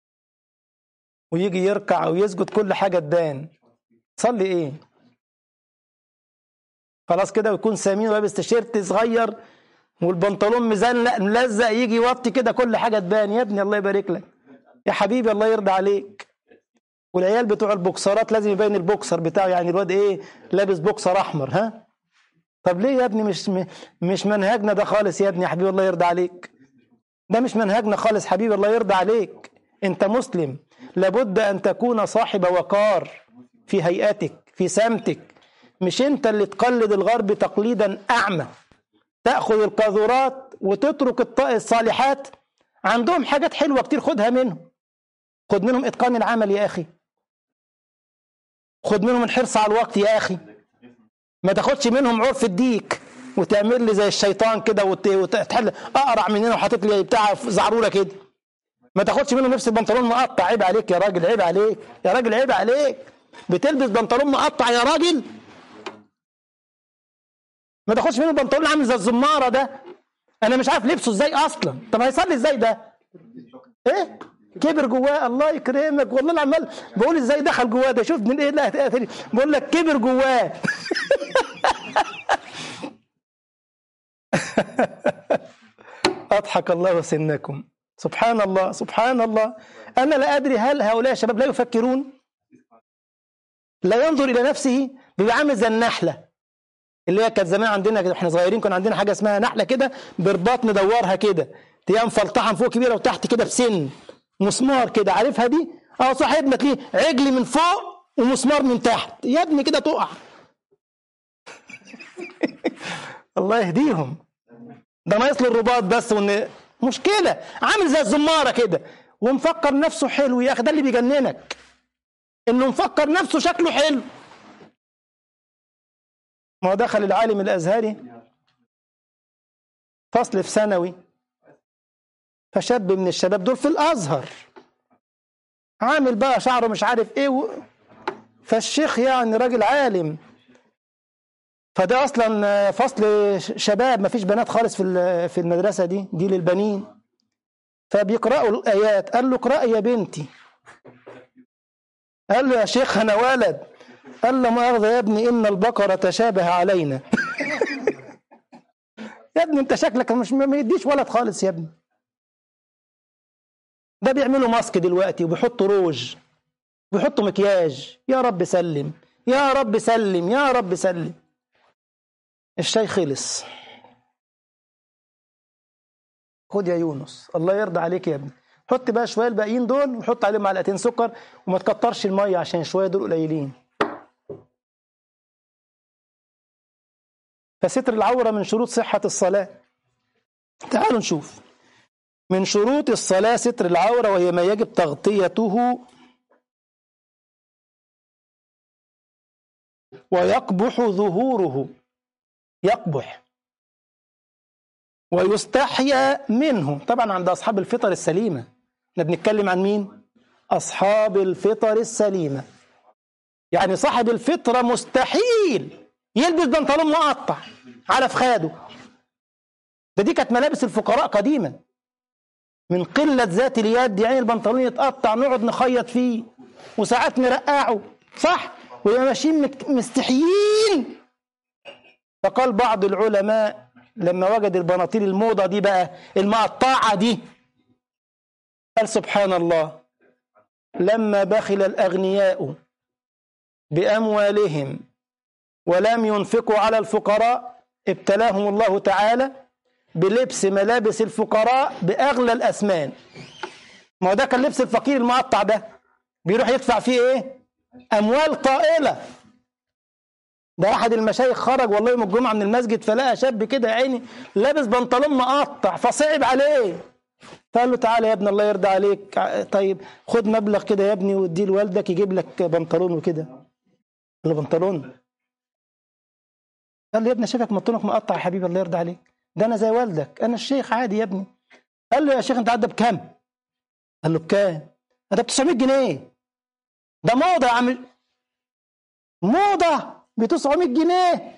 ويجي يركع او يسجد كل حاجه تبان تصلي ايه خلاص كده ويكون سمين ولابس تيشيرت صغير والبنطلون مزنق ملزق يجي يوطي كده كل حاجه تبان يا ابني الله يبارك لك يا حبيبي الله يرضى عليك والعيال بتوع البوكسرات لازم يبين البوكسر بتاعه يعني الواد ايه لابس بوكسر احمر ها طب ليه يا ابني مش مش منهجنا ده خالص يا ابني يا حبيبي الله يرضى عليك ده مش منهجنا خالص حبيبي الله يرضى عليك انت مسلم لابد ان تكون صاحب وقار في هيئتك في سمتك مش انت اللي تقلد الغرب تقليدا اعمى تاخذ القاذورات وتترك الصالحات عندهم حاجات حلوه كتير خدها منهم خد منهم اتقان العمل يا اخي خد منهم الحرص على الوقت يا اخي ما تاخدش منهم عرف الديك وتعمل لي زي الشيطان كده وتحل اقرع من هنا وحاطط لي بتاع زعروره كده ما تاخدش منهم نفس البنطلون مقطع عيب عليك يا راجل عيب عليك يا راجل عيب عليك بتلبس بنطلون مقطع يا راجل ما تاخدش منه بنطلون عامل زي الزماره ده انا مش عارف لبسه ازاي اصلا طب هيصلي ازاي ده ايه كبر جواه الله يكرمك والله انا عمال بقول ازاي دخل جواه ده شوف من ايه لا بقول لك كبر جواه اضحك الله سنكم سبحان الله سبحان الله انا لا ادري هل هؤلاء الشباب لا يفكرون لا ينظر الى نفسه بيبقى عامل زي النحله اللي هي كانت زمان عندنا كده احنا صغيرين كان عندنا حاجه اسمها نحله كده برباط ندورها كده تلاقيها مفلطحه من فوق كبيره وتحت كده بسن مسمار كده عارفها دي اه صاحبنا تلاقيه عجل من فوق ومسمار من تحت يا ابني كده تقع الله يهديهم ده ناقص له الرباط بس وان مشكله عامل زي الزماره كده ومفكر نفسه حلو يا اخي ده اللي بيجننك انه مفكر نفسه شكله حلو ما هو دخل العالم الازهري فصل في ثانوي فشاب من الشباب دول في الازهر عامل بقى شعره مش عارف ايه و... فالشيخ يعني راجل عالم فده اصلا فصل شباب مفيش بنات خالص في ال- في المدرسه دي دي للبنين فبيقرأوا الآيات قال له اقرأي يا بنتي قال له يا شيخ أنا ولد قال له مؤاخذة يا ابني إن البقرة تشابه علينا يا ابني أنت شكلك مش ما يديش ولد خالص يا ابني ده بيعملوا ماسك دلوقتي وبيحطوا روج بيحطوا مكياج يا رب سلم يا رب سلم يا رب سلم الشاي خلص خد يا يونس الله يرضى عليك يا ابني حط بقى شويه الباقيين دول وحط عليهم معلقتين سكر وما تكترش الميه عشان شويه دول قليلين فستر العوره من شروط صحه الصلاه تعالوا نشوف من شروط الصلاه ستر العوره وهي ما يجب تغطيته ويقبح ظهوره يقبح ويستحيا منه طبعا عند أصحاب الفطر السليمة احنا بنتكلم عن مين؟ أصحاب الفطر السليمة يعني صاحب الفطرة مستحيل يلبس بنطلون مقطع على فخاده ده دي كانت ملابس الفقراء قديما من قلة ذات اليد يعني البنطلون يتقطع نقعد نخيط فيه وساعات نرقعه صح؟ ويبقى ماشيين مت- مستحيين فقال بعض العلماء لما وجد البناطيل الموضة دي بقى المقطعة دي قال سبحان الله لما بخل الأغنياء بأموالهم ولم ينفقوا على الفقراء ابتلاهم الله تعالى بلبس ملابس الفقراء بأغلى الأثمان ما هو ده كان لبس الفقير المقطع ده بيروح يدفع فيه ايه أموال طائلة ده احد المشايخ خرج والله يوم الجمعه من المسجد فلقى شاب كده يا عيني لابس بنطلون مقطع فصعب عليه فقال له تعالى يا ابني الله يرضى عليك ع- طيب خد مبلغ كده يا ابني واديه لوالدك يجيب لك بنطلون وكده قال له بنطلون قال له يا ابني شايفك بنطلونك مقطع يا حبيبي الله يرضى عليك ده انا زي والدك انا الشيخ عادي يا ابني قال له يا شيخ انت عدى بكام قال له بكام ده ب 900 جنيه ده موضه يا عم موضه ب 900 جنيه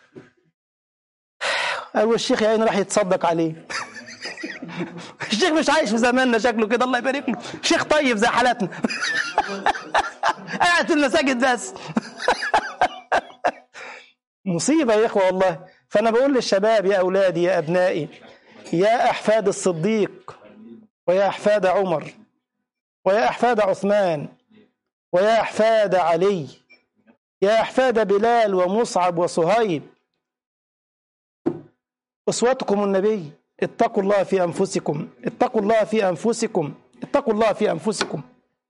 قالوا الشيخ يا عيني راح يتصدق عليه الشيخ مش عايش في زماننا شكله كده الله يبارك له شيخ طيب زي حالاتنا قاعد في المساجد بس مصيبة يا إخوة والله فأنا بقول للشباب يا أولادي يا أبنائي يا أحفاد الصديق ويا أحفاد عمر ويا أحفاد عثمان ويا أحفاد علي يا أحفاد بلال ومصعب وصهيب أسوتكم النبي اتقوا الله في أنفسكم اتقوا الله في أنفسكم اتقوا الله في أنفسكم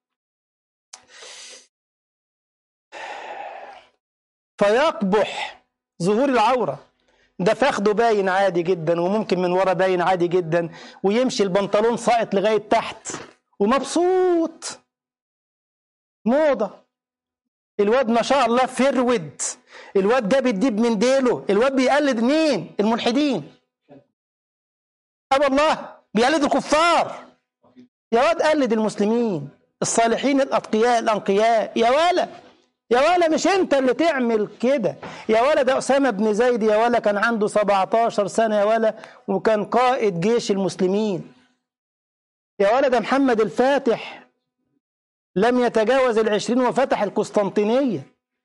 فيقبح ظهور العورة ده فخده باين عادي جدا وممكن من ورا باين عادي جدا ويمشي البنطلون ساقط لغاية تحت ومبسوط موضة الواد ما شاء الله فرود الواد ده بيديب من ديله الواد بيقلد مين الملحدين اه والله بيقلد الكفار يا واد قلد المسلمين الصالحين الاتقياء الانقياء يا ولا يا ولا مش انت اللي تعمل كده يا ولا ده اسامه بن زيد يا ولا كان عنده 17 سنه يا ولا وكان قائد جيش المسلمين يا ولا ده محمد الفاتح لم يتجاوز العشرين وفتح القسطنطينية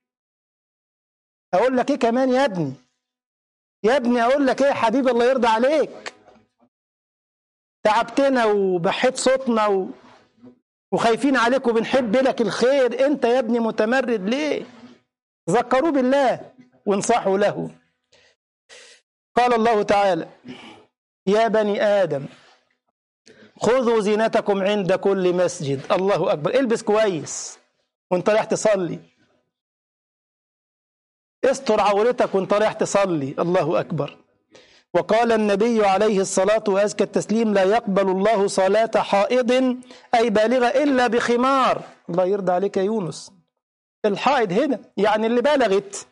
أقول لك إيه كمان يا ابني يا ابني أقول لك إيه يا حبيبي الله يرضى عليك تعبتنا وبحيت صوتنا و... وخايفين عليك وبنحب لك الخير انت يا ابني متمرد ليه ذكروا بالله وانصحوا له قال الله تعالى يا بني آدم خذوا زينتكم عند كل مسجد الله أكبر البس كويس وانت رايح تصلي استر عورتك وانت رايح تصلي الله أكبر وقال النبي عليه الصلاة وأزكى التسليم لا يقبل الله صلاة حائض أي بالغة إلا بخمار الله يرضى عليك يا يونس الحائض هنا يعني اللي بلغت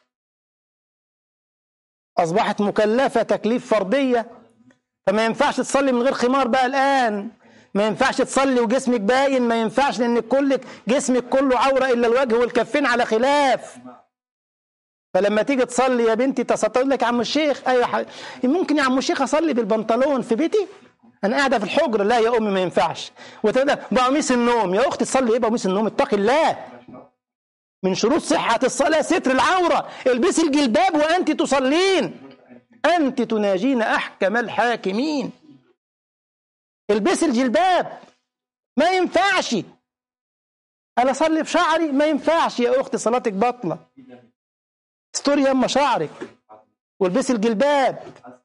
أصبحت مكلفة تكليف فردية فما ينفعش تصلي من غير خمار بقى الآن ما ينفعش تصلي وجسمك باين ما ينفعش لأن كل جسمك كله عورة إلا الوجه والكفين على خلاف فلما تيجي تصلي يا بنتي تستطيع لك يا عم الشيخ ايوه ح... ممكن يا عم الشيخ اصلي بالبنطلون في بيتي انا قاعده في الحجره لا يا امي ما ينفعش وتقول بقميص النوم يا اختي تصلي ايه بقميص النوم اتقي الله من شروط صحه الصلاه ستر العوره البسي الجلباب وانت تصلين انت تناجين احكم الحاكمين البسي الجلباب ما ينفعش انا اصلي بشعري ما ينفعش يا اختي صلاتك باطله استوري يما شعرك والبسي الجلباب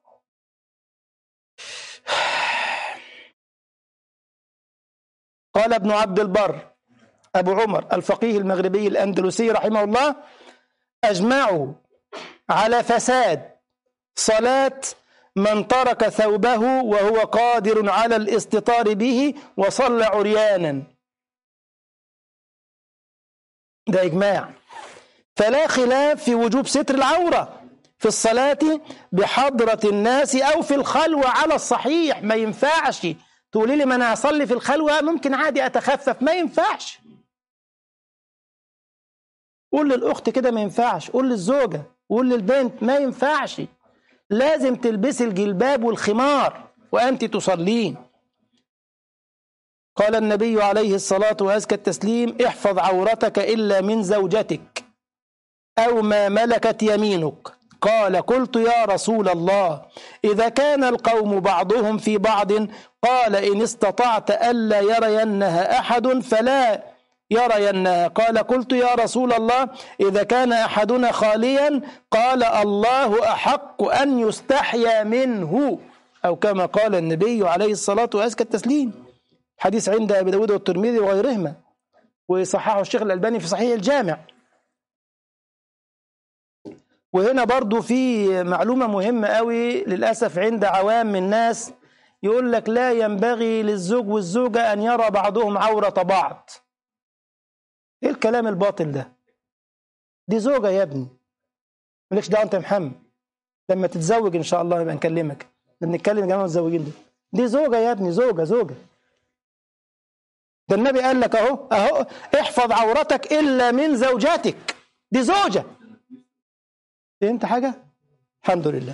قال ابن عبد البر أبو عمر الفقيه المغربي الأندلسي رحمه الله أجمعوا على فساد صلاة من ترك ثوبه وهو قادر على الاستطار به وصلى عريانا ده إجماع فلا خلاف في وجوب ستر العورة في الصلاة بحضرة الناس أو في الخلوة على الصحيح ما ينفعش تقولي لي ما أنا أصلي في الخلوة ممكن عادي أتخفف ما ينفعش قول للأخت كده ما ينفعش قول للزوجة قول للبنت ما ينفعش لازم تلبسي الجلباب والخمار وأنت تصلين قال النبي عليه الصلاة وأزكى التسليم احفظ عورتك إلا من زوجتك أو ما ملكت يمينك قال قلت يا رسول الله إذا كان القوم بعضهم في بعض قال إن استطعت ألا يرينها أحد فلا يرينها قال قلت يا رسول الله إذا كان أحدنا خاليا قال الله أحق أن يستحيا منه أو كما قال النبي عليه الصلاة وأزكى التسليم حديث عند أبي داود والترمذي وغيرهما وصححه الشيخ الألباني في صحيح الجامع وهنا برضو في معلومة مهمة قوي للأسف عند عوام الناس يقول لك لا ينبغي للزوج والزوجة أن يرى بعضهم عورة بعض إيه الكلام الباطل ده دي زوجة يا ابني مالكش دعوة أنت يا محمد لما تتزوج إن شاء الله نبقى نكلمك بنتكلم جماعة المتزوجين دول دي زوجة يا ابني زوجة زوجة ده النبي قال لك أهو أهو احفظ عورتك إلا من زوجاتك دي زوجة فهمت حاجة؟ الحمد لله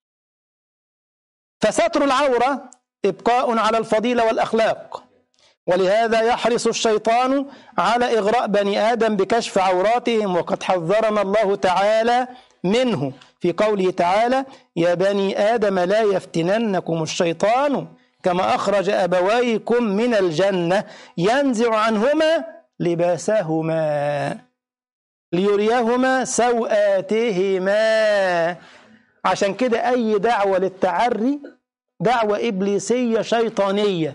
فستر العورة إبقاء على الفضيلة والأخلاق ولهذا يحرص الشيطان على إغراء بني آدم بكشف عوراتهم وقد حذرنا الله تعالى منه في قوله تعالى يا بني آدم لا يفتننكم الشيطان كما أخرج أبويكم من الجنة ينزع عنهما لباسهما ليريهما سوآتهما عشان كده أي دعوة للتعري دعوة إبليسية شيطانية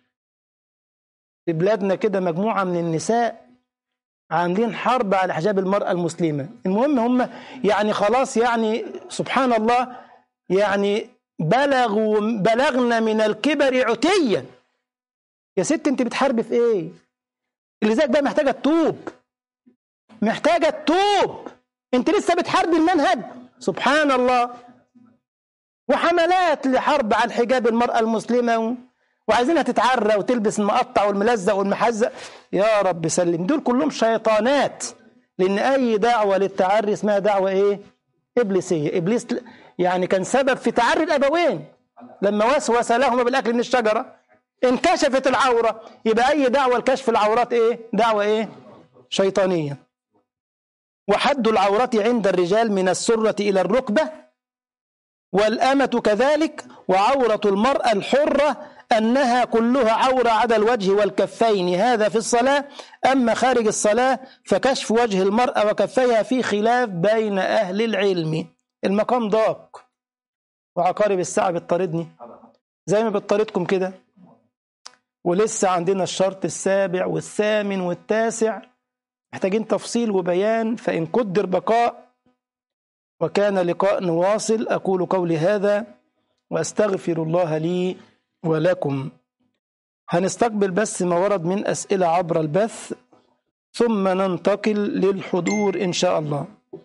في بلادنا كده مجموعة من النساء عاملين حرب على حجاب المرأة المسلمة المهم هم يعني خلاص يعني سبحان الله يعني بلغوا بلغنا من الكبر عتيا يا ست انت بتحاربي في ايه اللي زيك بقى محتاجة تتوب محتاجة تتوب انت لسه بتحاربي المنهج سبحان الله وحملات لحرب على الحجاب المرأة المسلمة وعايزينها تتعرى وتلبس المقطع والملزق والمحزق يا رب سلم دول كلهم شيطانات لان اي دعوه للتعري اسمها دعوه ايه ابليسيه ابليس يعني كان سبب في تعري الابوين لما وسوس لهما بالاكل من الشجره انكشفت العوره يبقى اي دعوه لكشف العورات ايه دعوه ايه شيطانيه وحد العورة عند الرجال من السرة إلى الركبة والأمة كذلك وعورة المرأة الحرة أنها كلها عورة عدا الوجه والكفين هذا في الصلاة أما خارج الصلاة فكشف وجه المرأة وكفيها في خلاف بين أهل العلم المقام ضاق وعقارب الساعة بتطاردني زي ما بتطاردكم كده ولسه عندنا الشرط السابع والثامن والتاسع محتاجين تفصيل وبيان فإن قدر بقاء وكان لقاء نواصل أقول قولي هذا وأستغفر الله لي ولكم هنستقبل بس ما ورد من أسئلة عبر البث ثم ننتقل للحضور إن شاء الله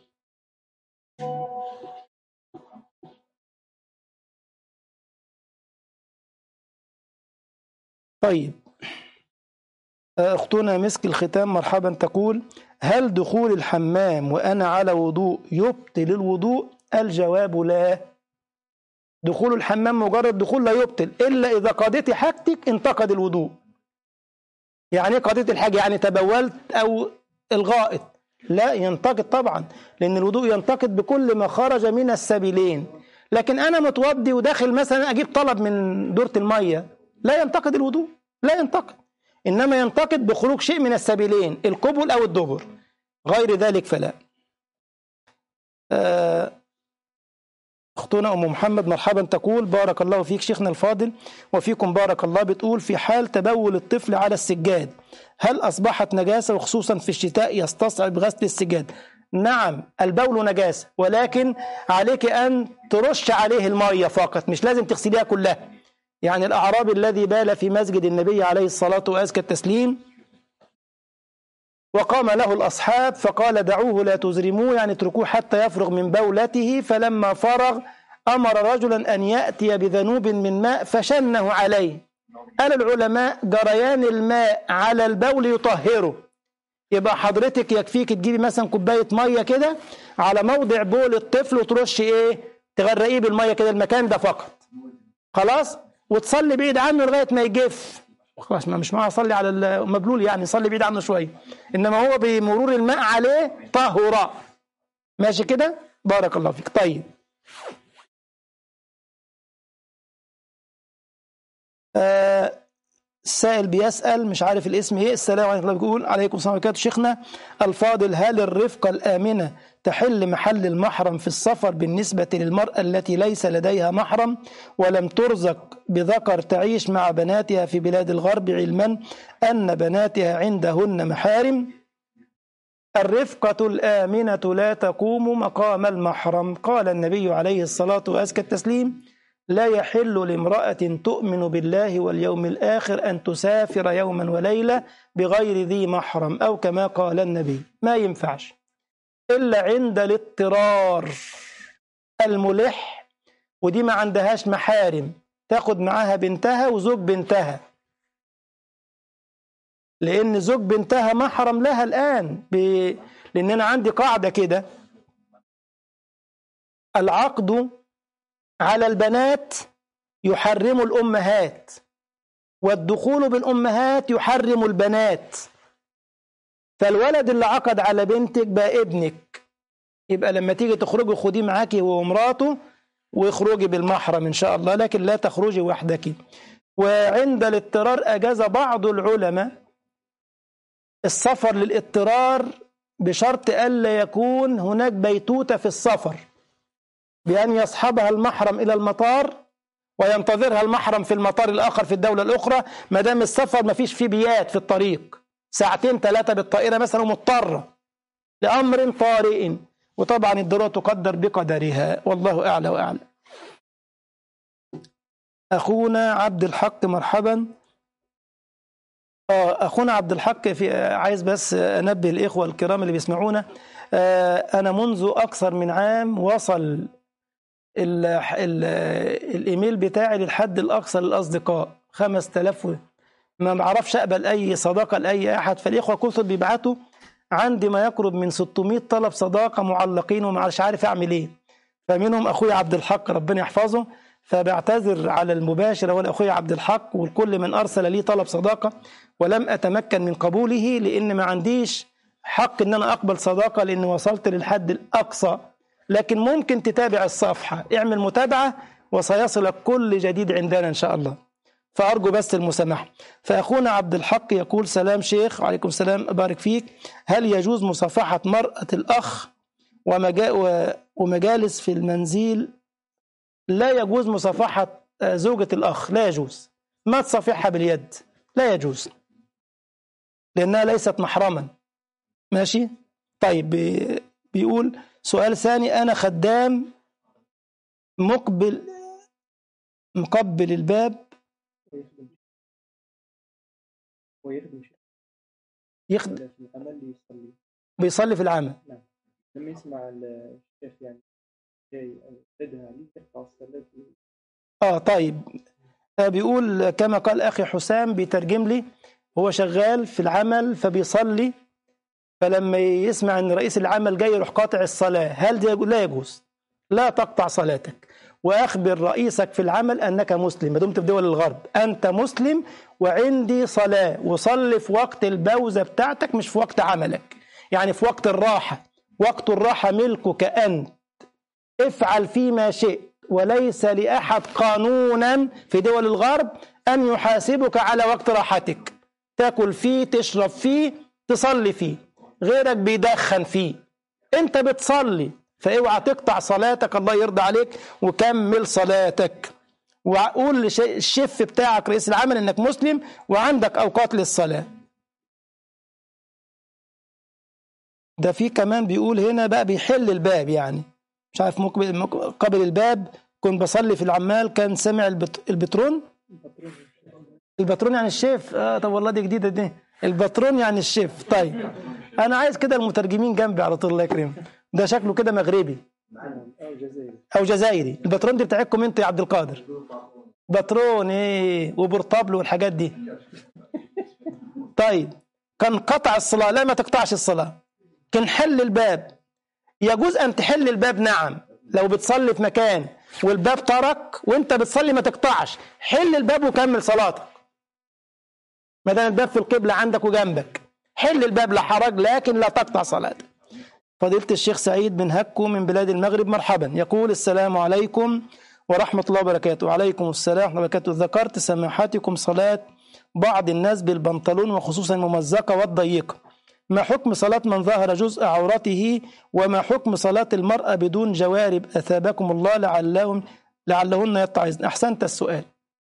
طيب أختنا مسك الختام مرحبا تقول هل دخول الحمام وأنا على وضوء يبطل الوضوء الجواب لا دخول الحمام مجرد دخول لا يبطل إلا إذا قضيت حاجتك انتقد الوضوء يعني ايه قضيت الحاجة يعني تبولت أو الغائط لا ينتقد طبعا لأن الوضوء ينتقد بكل ما خرج من السبيلين لكن أنا متوضي وداخل مثلا أجيب طلب من دورة المية لا ينتقد الوضوء لا ينتقد إنما ينتقد بخروج شيء من السبيلين القبل أو الدبر غير ذلك فلا آه، أختنا أم محمد مرحبا تقول بارك الله فيك شيخنا الفاضل وفيكم بارك الله بتقول في حال تبول الطفل على السجاد هل أصبحت نجاسة وخصوصا في الشتاء يستصعب غسل السجاد نعم البول نجاسة ولكن عليك أن ترش عليه المية فقط مش لازم تغسليها كلها يعني الأعرابي الذي بال في مسجد النبي عليه الصلاة وأزكى التسليم وقام له الأصحاب فقال دعوه لا تزرموه يعني اتركوه حتى يفرغ من بولته فلما فرغ أمر رجلا أن يأتي بذنوب من ماء فشنه عليه قال العلماء جريان الماء على البول يطهره يبقى حضرتك يكفيك تجيبي مثلا كوباية مية كده على موضع بول الطفل وترش ايه تغرقيه بالمية كده المكان ده فقط خلاص وتصلي بعيد عنه لغاية ما يجف خلاص ما مش معاه صلي على المبلول يعني صلي بعيد عنه شويه انما هو بمرور الماء عليه طهر ماشي كده بارك الله فيك طيب آه السائل بيسأل مش عارف الاسم ايه السلام عليكم الله بيقول عليكم السلام عليكم شيخنا الفاضل هل الرفقة الآمنة تحل محل المحرم في السفر بالنسبة للمرأة التي ليس لديها محرم ولم ترزق بذكر تعيش مع بناتها في بلاد الغرب علما أن بناتها عندهن محارم الرفقة الآمنة لا تقوم مقام المحرم قال النبي عليه الصلاة وأزكى التسليم لا يحل لامرأة تؤمن بالله واليوم الآخر أن تسافر يوما وليلة بغير ذي محرم أو كما قال النبي ما ينفعش إلا عند الاضطرار الملح ودي ما عندهاش محارم تاخد معاها بنتها وزوج بنتها لأن زوج بنتها محرم لها الآن ب... لأن أنا عندي قاعدة كده العقد على البنات يحرم الأمهات والدخول بالأمهات يحرم البنات فالولد اللي عقد على بنتك بقى ابنك يبقى لما تيجي تخرجي خديه معاكي هو ومراته واخرجي بالمحرم إن شاء الله لكن لا تخرجي وحدك وعند الاضطرار أجاز بعض العلماء السفر للاضطرار بشرط ألا يكون هناك بيتوتة في السفر بأن يصحبها المحرم إلى المطار وينتظرها المحرم في المطار الآخر في الدولة الأخرى ما دام السفر ما فيش فيه بيات في الطريق ساعتين ثلاثة بالطائرة مثلا مضطرة لأمر طارئ وطبعا الضرورة تقدر بقدرها والله أعلى وأعلى أخونا عبد الحق مرحبا آه أخونا عبد الحق في عايز بس أنبه الإخوة الكرام اللي بيسمعونا آه أنا منذ أكثر من عام وصل ال ال الايميل بتاعي للحد الاقصى للاصدقاء 5000 ما بعرفش اقبل اي صداقه لاي احد فالاخوه كثر بيبعتوا عندي ما يقرب من 600 طلب صداقه معلقين ومش عارف اعمل ايه فمنهم اخويا عبد الحق ربنا يحفظه فبعتذر على المباشر ولا اخويا عبد الحق والكل من ارسل لي طلب صداقه ولم اتمكن من قبوله لان ما عنديش حق ان انا اقبل صداقه لان وصلت للحد الاقصى لكن ممكن تتابع الصفحة اعمل متابعة وسيصلك كل جديد عندنا إن شاء الله فأرجو بس المسامحة فأخونا عبد الحق يقول سلام شيخ وعليكم السلام أبارك فيك هل يجوز مصافحة مرأة الأخ ومجالس في المنزل لا يجوز مصافحة آه، زوجة الأخ لا يجوز ما تصافحها باليد لا يجوز لأنها ليست محرما ماشي طيب بي- بيقول سؤال ثاني أنا خدام مقبل مقبل الباب ويخدم ويخدم شيء يخد... في العمل يصلي بيصلي في العمل لما يسمع الشيخ يعني جاي أو يدها لي يقطع الصلاة اه طيب آه بيقول كما قال اخي حسام بيترجم لي هو شغال في العمل فبيصلي فلما يسمع ان رئيس العمل جاي يروح قاطع الصلاه هل ده يجوز؟ لا يجوز لا تقطع صلاتك واخبر رئيسك في العمل انك مسلم ما دمت في دول الغرب انت مسلم وعندي صلاه وصلي في وقت البوزه بتاعتك مش في وقت عملك يعني في وقت الراحه وقت الراحه ملكك انت افعل فيما شئت وليس لأحد قانونا في دول الغرب أن يحاسبك على وقت راحتك تاكل فيه تشرب فيه تصلي فيه غيرك بيدخن فيه انت بتصلي فاوعى تقطع صلاتك الله يرضى عليك وكمل صلاتك وقول للشيف بتاعك رئيس العمل انك مسلم وعندك اوقات للصلاه ده في كمان بيقول هنا بقى بيحل الباب يعني مش عارف مقبل مق- قبل الباب كنت بصلي في العمال كان سمع البت... البترون البترون يعني الشيف اه طب والله دي جديده دي البترون يعني الشيف طيب انا عايز كده المترجمين جنبي على طول الله يكرمك ده شكله كده مغربي أو جزائري او جزائري البترون دي بتاعتكم انت يا عبد القادر بترون ايه وبرطبل والحاجات دي طيب كان قطع الصلاه لا ما تقطعش الصلاه كان حل الباب يجوز ان تحل الباب نعم لو بتصلي في مكان والباب طرق وانت بتصلي ما تقطعش حل الباب وكمل صلاتك ما دام الباب في القبله عندك وجنبك حل الباب لا حرج لكن لا تقطع صلاتك فضيلة الشيخ سعيد بن هكو من بلاد المغرب مرحبا يقول السلام عليكم ورحمة الله وبركاته وعليكم السلام ورحمة الله وبركاته ذكرت سماحتكم صلاة بعض الناس بالبنطلون وخصوصا الممزقة والضيقة ما حكم صلاة من ظهر جزء عورته وما حكم صلاة المرأة بدون جوارب أثابكم الله لعلهم لعلهن يتعظن أحسنت السؤال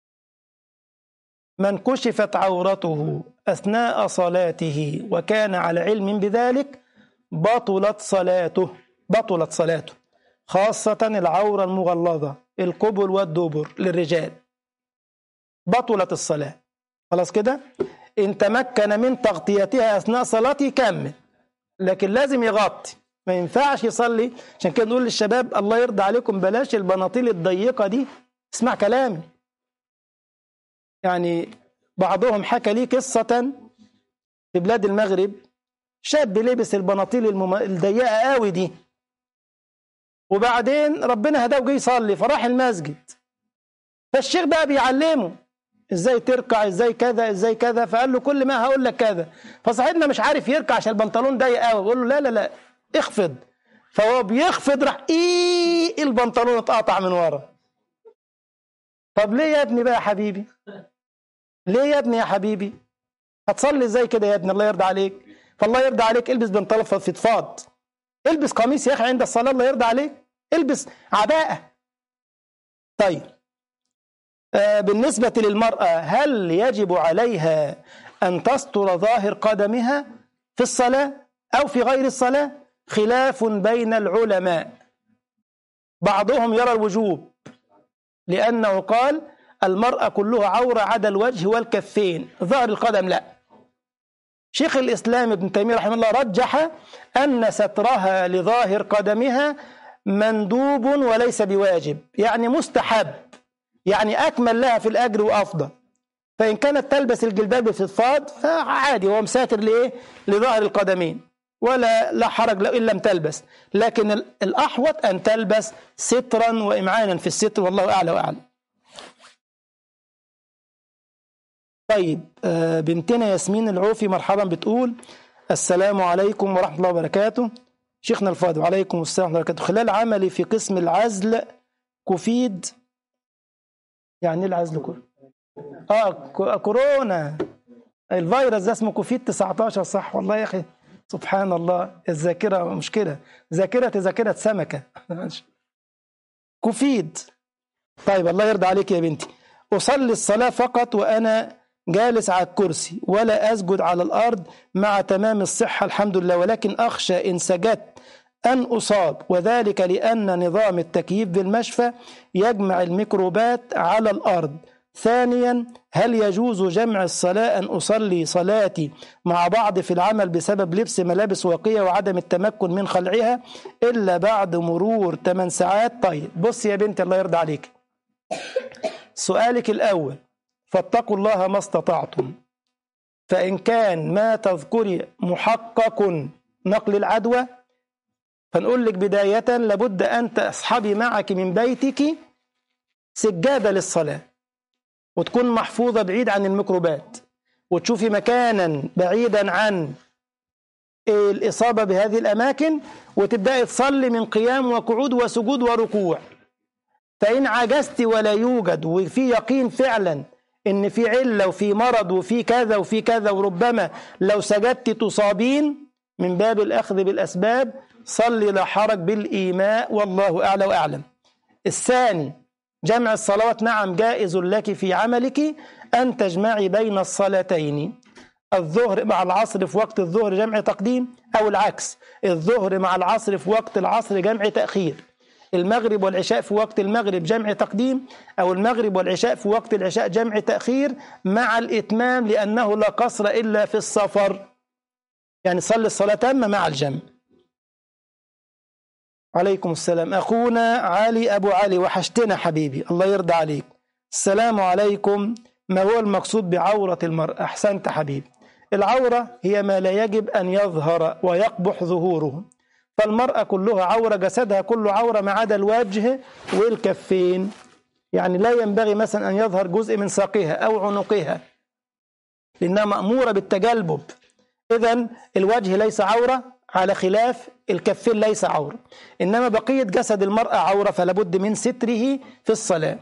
من كشفت عورته أثناء صلاته وكان على علم بذلك بطلت صلاته بطلت صلاته خاصة العورة المغلظة القبل والدبر للرجال بطلت الصلاة خلاص كده إن تمكن من تغطيتها أثناء صلاته كمل لكن لازم يغطي ما ينفعش يصلي عشان كده نقول للشباب الله يرضى عليكم بلاش البناطيل الضيقة دي اسمع كلامي يعني بعضهم حكى لي قصة في بلاد المغرب شاب لبس البناطيل المم... الضيقة قوي دي وبعدين ربنا هداه وجه يصلي فراح المسجد فالشيخ بقى بيعلمه ازاي تركع ازاي كذا ازاي كذا فقال له كل ما هقول لك كذا فصاحبنا مش عارف يركع عشان البنطلون ضيق قوي بيقول له لا لا لا اخفض فهو بيخفض راح ايه البنطلون اتقطع من ورا طب ليه يا ابني بقى يا حبيبي ليه يا ابني يا حبيبي هتصلي ازاي كده يا ابني الله يرضى عليك فالله يرضى عليك البس بنطلون فضفاض البس قميص يا اخي عند الصلاه الله يرضى عليك البس عباءه طيب آه بالنسبه للمراه هل يجب عليها ان تستر ظاهر قدمها في الصلاه او في غير الصلاه خلاف بين العلماء بعضهم يرى الوجوب لانه قال المراه كلها عوره عدا الوجه والكفين ظهر القدم لا شيخ الإسلام ابن تيمية رحمه الله رجح أن سترها لظاهر قدمها مندوب وليس بواجب يعني مستحب يعني أكمل لها في الأجر وأفضل فإن كانت تلبس الجلباب بالفضفاض فعادي هو مساتر لإيه؟ لظاهر القدمين ولا لا حرج إن لم تلبس لكن الأحوط أن تلبس سترا وإمعانا في الستر والله أعلى وأعلم طيب آه، بنتنا ياسمين العوفي مرحبا بتقول السلام عليكم ورحمة الله وبركاته شيخنا الفاضل وعليكم السلام ورحمة الله وبركاته خلال عملي في قسم العزل كوفيد يعني ايه العزل كو... اه كو- كورونا الفيروس ده اسمه كوفيد 19 صح والله يا اخي سبحان الله الذاكرة مشكلة ذاكرة ذاكرة سمكة كوفيد طيب الله يرضى عليك يا بنتي أصلي الصلاة فقط وأنا جالس على الكرسي ولا أسجد على الأرض مع تمام الصحة الحمد لله ولكن أخشى إن سجدت أن أصاب وذلك لأن نظام التكييف بالمشفى يجمع الميكروبات على الأرض ثانيا هل يجوز جمع الصلاة أن أصلي صلاتي مع بعض في العمل بسبب لبس ملابس واقية وعدم التمكن من خلعها إلا بعد مرور 8 ساعات طيب بص يا بنتي الله يرضى عليك سؤالك الأول فاتقوا الله ما استطعتم فإن كان ما تذكري محقق نقل العدوى فنقول لك بداية لابد أن تصحبي معك من بيتك سجادة للصلاة وتكون محفوظة بعيد عن الميكروبات وتشوفي مكانا بعيدا عن الإصابة بهذه الأماكن وتبدأي تصلي من قيام وقعود وسجود وركوع فإن عجزت ولا يوجد وفي يقين فعلا إن في علة وفي مرض وفي كذا وفي كذا وربما لو سجدت تصابين من باب الأخذ بالأسباب صلي لا حرج بالإيماء والله أعلى وأعلم الثاني جمع الصلوات نعم جائز لك في عملك أن تجمعي بين الصلاتين الظهر مع العصر في وقت الظهر جمع تقديم أو العكس الظهر مع العصر في وقت العصر جمع تأخير المغرب والعشاء في وقت المغرب جمع تقديم أو المغرب والعشاء في وقت العشاء جمع تأخير مع الإتمام لأنه لا قصر إلا في السفر يعني صلي الصلاة تامة مع الجمع عليكم السلام أخونا علي أبو علي وحشتنا حبيبي الله يرضى عليك السلام عليكم ما هو المقصود بعورة المرء أحسنت حبيبي العورة هي ما لا يجب أن يظهر ويقبح ظهوره فالمرأة كلها عورة جسدها كله عورة ما عدا الوجه والكفين يعني لا ينبغي مثلا أن يظهر جزء من ساقها أو عنقها لأنها مأمورة بالتجلبب إذا الوجه ليس عورة على خلاف الكفين ليس عورة إنما بقية جسد المرأة عورة فلا بد من ستره في الصلاة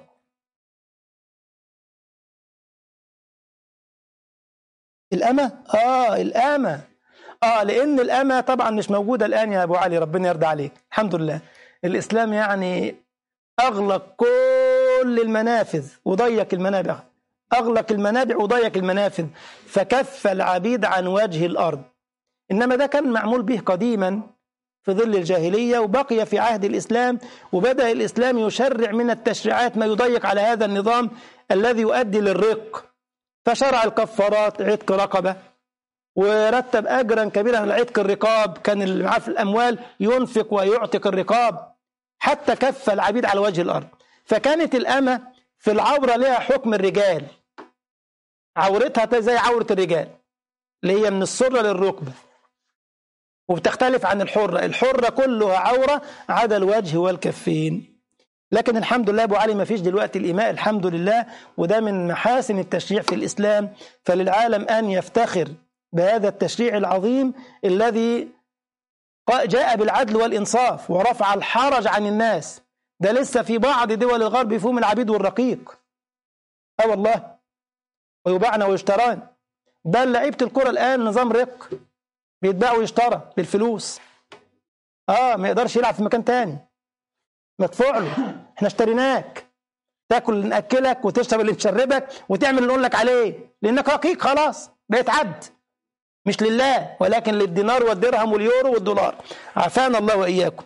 الأمة آه الأمة آه لأن الأمة طبعا مش موجودة الآن يا أبو علي ربنا يرضى عليك الحمد لله الإسلام يعني أغلق كل المنافذ وضيق المنابع أغلق المنابع وضيق المنافذ فكف العبيد عن وجه الأرض إنما ده كان معمول به قديما في ظل الجاهلية وبقي في عهد الإسلام وبدأ الإسلام يشرع من التشريعات ما يضيق على هذا النظام الذي يؤدي للرق فشرع الكفارات عتق رقبة ورتب أجرا كبيرا على عتق الرقاب كان اللي معاه في الأموال ينفق ويعتق الرقاب حتى كف العبيد على وجه الأرض فكانت الأمة في العورة لها حكم الرجال عورتها زي عورة الرجال اللي هي من السرة للركبة وبتختلف عن الحرة الحرة كلها عورة عدا الوجه والكفين لكن الحمد لله أبو علي ما فيش دلوقتي الإيماء الحمد لله وده من محاسن التشريع في الإسلام فللعالم أن يفتخر بهذا التشريع العظيم الذي جاء بالعدل والإنصاف ورفع الحرج عن الناس ده لسه في بعض دول الغرب يفهم العبيد والرقيق اه والله ويباعن ويشتران بل لعيبة الكرة الآن نظام رق بيتباع ويشترى بالفلوس اه ما يقدرش يلعب في مكان تاني مدفوع له احنا اشتريناك تاكل اللي ناكلك وتشرب اللي نشربك وتعمل اللي نقول لك عليه لانك رقيق خلاص بقيت عبد مش لله ولكن للدينار والدرهم واليورو والدولار عافانا الله واياكم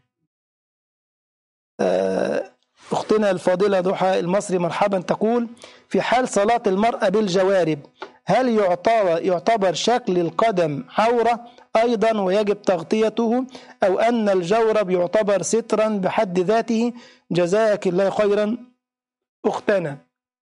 اختنا الفاضله ضحى المصري مرحبا تقول في حال صلاه المراه بالجوارب هل يعتبر يعتبر شكل القدم عوره ايضا ويجب تغطيته او ان الجورب يعتبر سترا بحد ذاته جزاك الله خيرا اختنا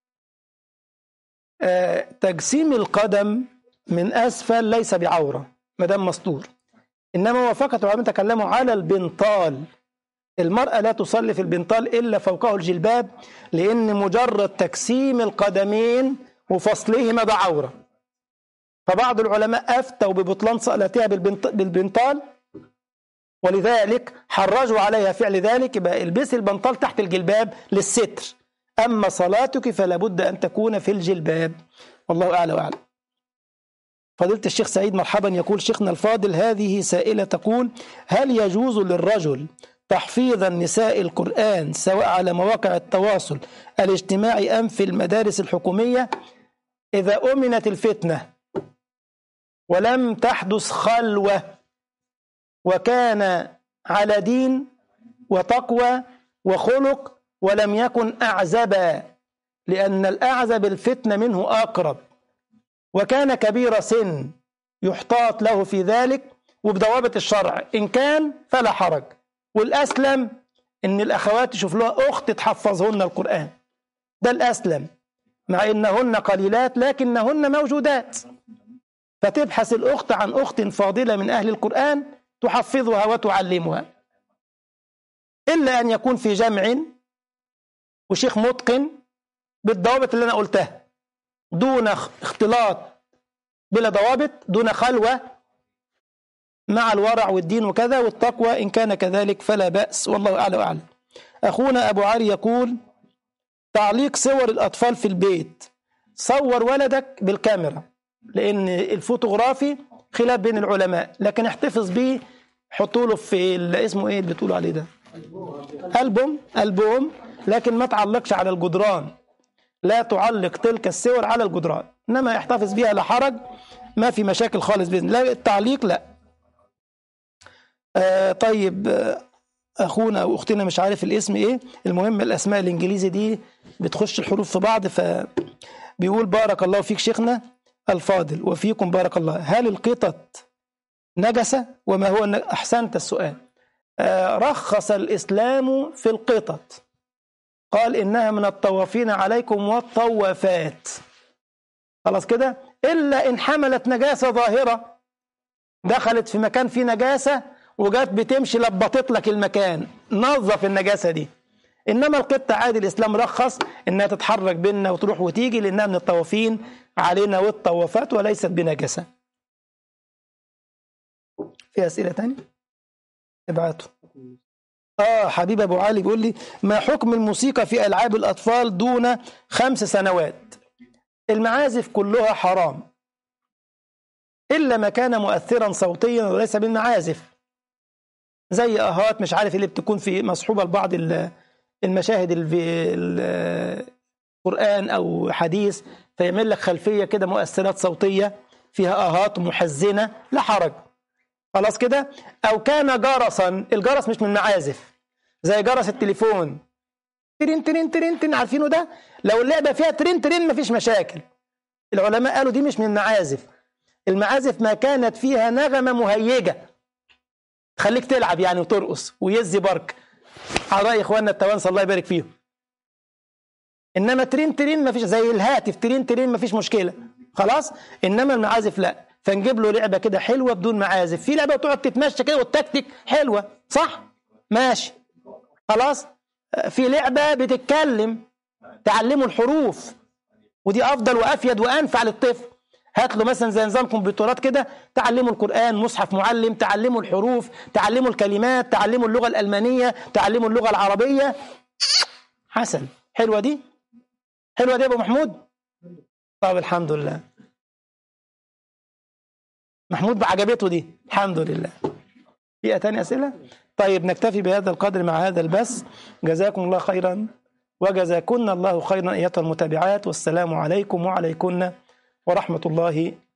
أه تجسيم القدم من اسفل ليس بعوره ما دام مستور انما وفقط العلماء تكلموا على البنطال المرأة لا تصلي في البنطال إلا فوقه الجلباب لأن مجرد تجسيم القدمين وفصلهما ده عورة فبعض العلماء أفتوا ببطلان صلاتها بالبنطال ولذلك حرجوا عليها فعل ذلك يبقى البسي البنطال تحت الجلباب للستر أما صلاتك فلا بد أن تكون في الجلباب والله أعلى وأعلم فضيلة الشيخ سعيد مرحبا يقول شيخنا الفاضل هذه سائلة تقول هل يجوز للرجل تحفيظ النساء القرآن سواء على مواقع التواصل الاجتماعي أم في المدارس الحكومية إذا أمنت الفتنة ولم تحدث خلوة وكان على دين وتقوى وخلق ولم يكن أعزبا لأن الأعزب الفتنة منه أقرب وكان كبير سن يحتاط له في ذلك وبضوابط الشرع إن كان فلا حرج والأسلم إن الأخوات يشوف لها أخت تحفظهن القرآن ده الأسلم مع إنهن قليلات لكنهن موجودات فتبحث الأخت عن أخت فاضلة من أهل القرآن تحفظها وتعلمها إلا أن يكون في جمع وشيخ متقن بالضوابط اللي أنا قلتها دون اختلاط بلا ضوابط دون خلوة مع الورع والدين وكذا والتقوى إن كان كذلك فلا بأس والله أعلى وأعلم أخونا أبو علي يقول تعليق صور الأطفال في البيت صور ولدك بالكاميرا لأن الفوتوغرافي خلاف بين العلماء لكن احتفظ بيه حطوا له في ال- اسمه ايه اللي بتقولوا عليه ده ألبوم ألبوم لكن ما تعلقش على الجدران لا تعلق تلك الصور على الجدران انما يحتفظ بها لا حرج ما في مشاكل خالص باذن الله التعليق لا آه طيب آه، اخونا او اختنا مش عارف الاسم ايه المهم الاسماء الانجليزي دي بتخش الحروف في بعض فبيقول بارك الله فيك شيخنا الفاضل وفيكم بارك الله هل القطط نجسة وما هو الن- احسنت السؤال آه رخص الاسلام في القطط قال إنها من الطوافين عليكم والطوافات خلاص كده إلا إن حملت نجاسة ظاهرة دخلت في مكان فيه نجاسة وجات بتمشي لبطت لك المكان نظف النجاسة دي إنما القطة عادي الإسلام رخص إنها تتحرك بيننا وتروح وتيجي لأنها من الطوافين علينا والطوافات وليست بنجاسة في أسئلة تانية؟ ابعتوا آه حبيب أبو علي بيقول لي ما حكم الموسيقى في ألعاب الأطفال دون خمس سنوات المعازف كلها حرام إلا ما كان مؤثرا صوتيا وليس بالمعازف زي أهات مش عارف اللي بتكون في مصحوبة لبعض ال- المشاهد الفي- ال- القرآن أو حديث فيعمل لك خلفية كده مؤثرات صوتية فيها أهات محزنة لا حرج خلاص كده او كان جرسا الجرس مش من معازف زي جرس التليفون ترين ترين ترين ترين عارفينه ده لو اللعبه فيها ترين ترين مفيش مشاكل العلماء قالوا دي مش من المعازف المعازف ما كانت فيها نغمه مهيجه تخليك تلعب يعني وترقص ويزي برك على راي اخواننا التوانسه الله يبارك فيهم انما ترين ترين مفيش زي الهاتف ترين ترين مفيش مشكله خلاص انما المعازف لا فنجيب له لعبه كده حلوه بدون معازف في لعبه تقعد تتمشى كده والتكتيك حلوه صح ماشي خلاص في لعبه بتتكلم تعلمه الحروف ودي افضل وافيد وانفع للطفل هات له مثلا زي نظام كمبيوترات كده تعلمه القران مصحف معلم تعلمه الحروف تعلمه الكلمات تعلمه اللغه الالمانيه تعلمه اللغه العربيه حسن حلوه دي حلوه دي يا ابو محمود طب الحمد لله محمود عجبته دي الحمد لله في تاني أسئلة طيب نكتفي بهذا القدر مع هذا البث جزاكم الله خيرا وجزاكن الله خيرا أيتها المتابعات والسلام عليكم وعليكن ورحمة الله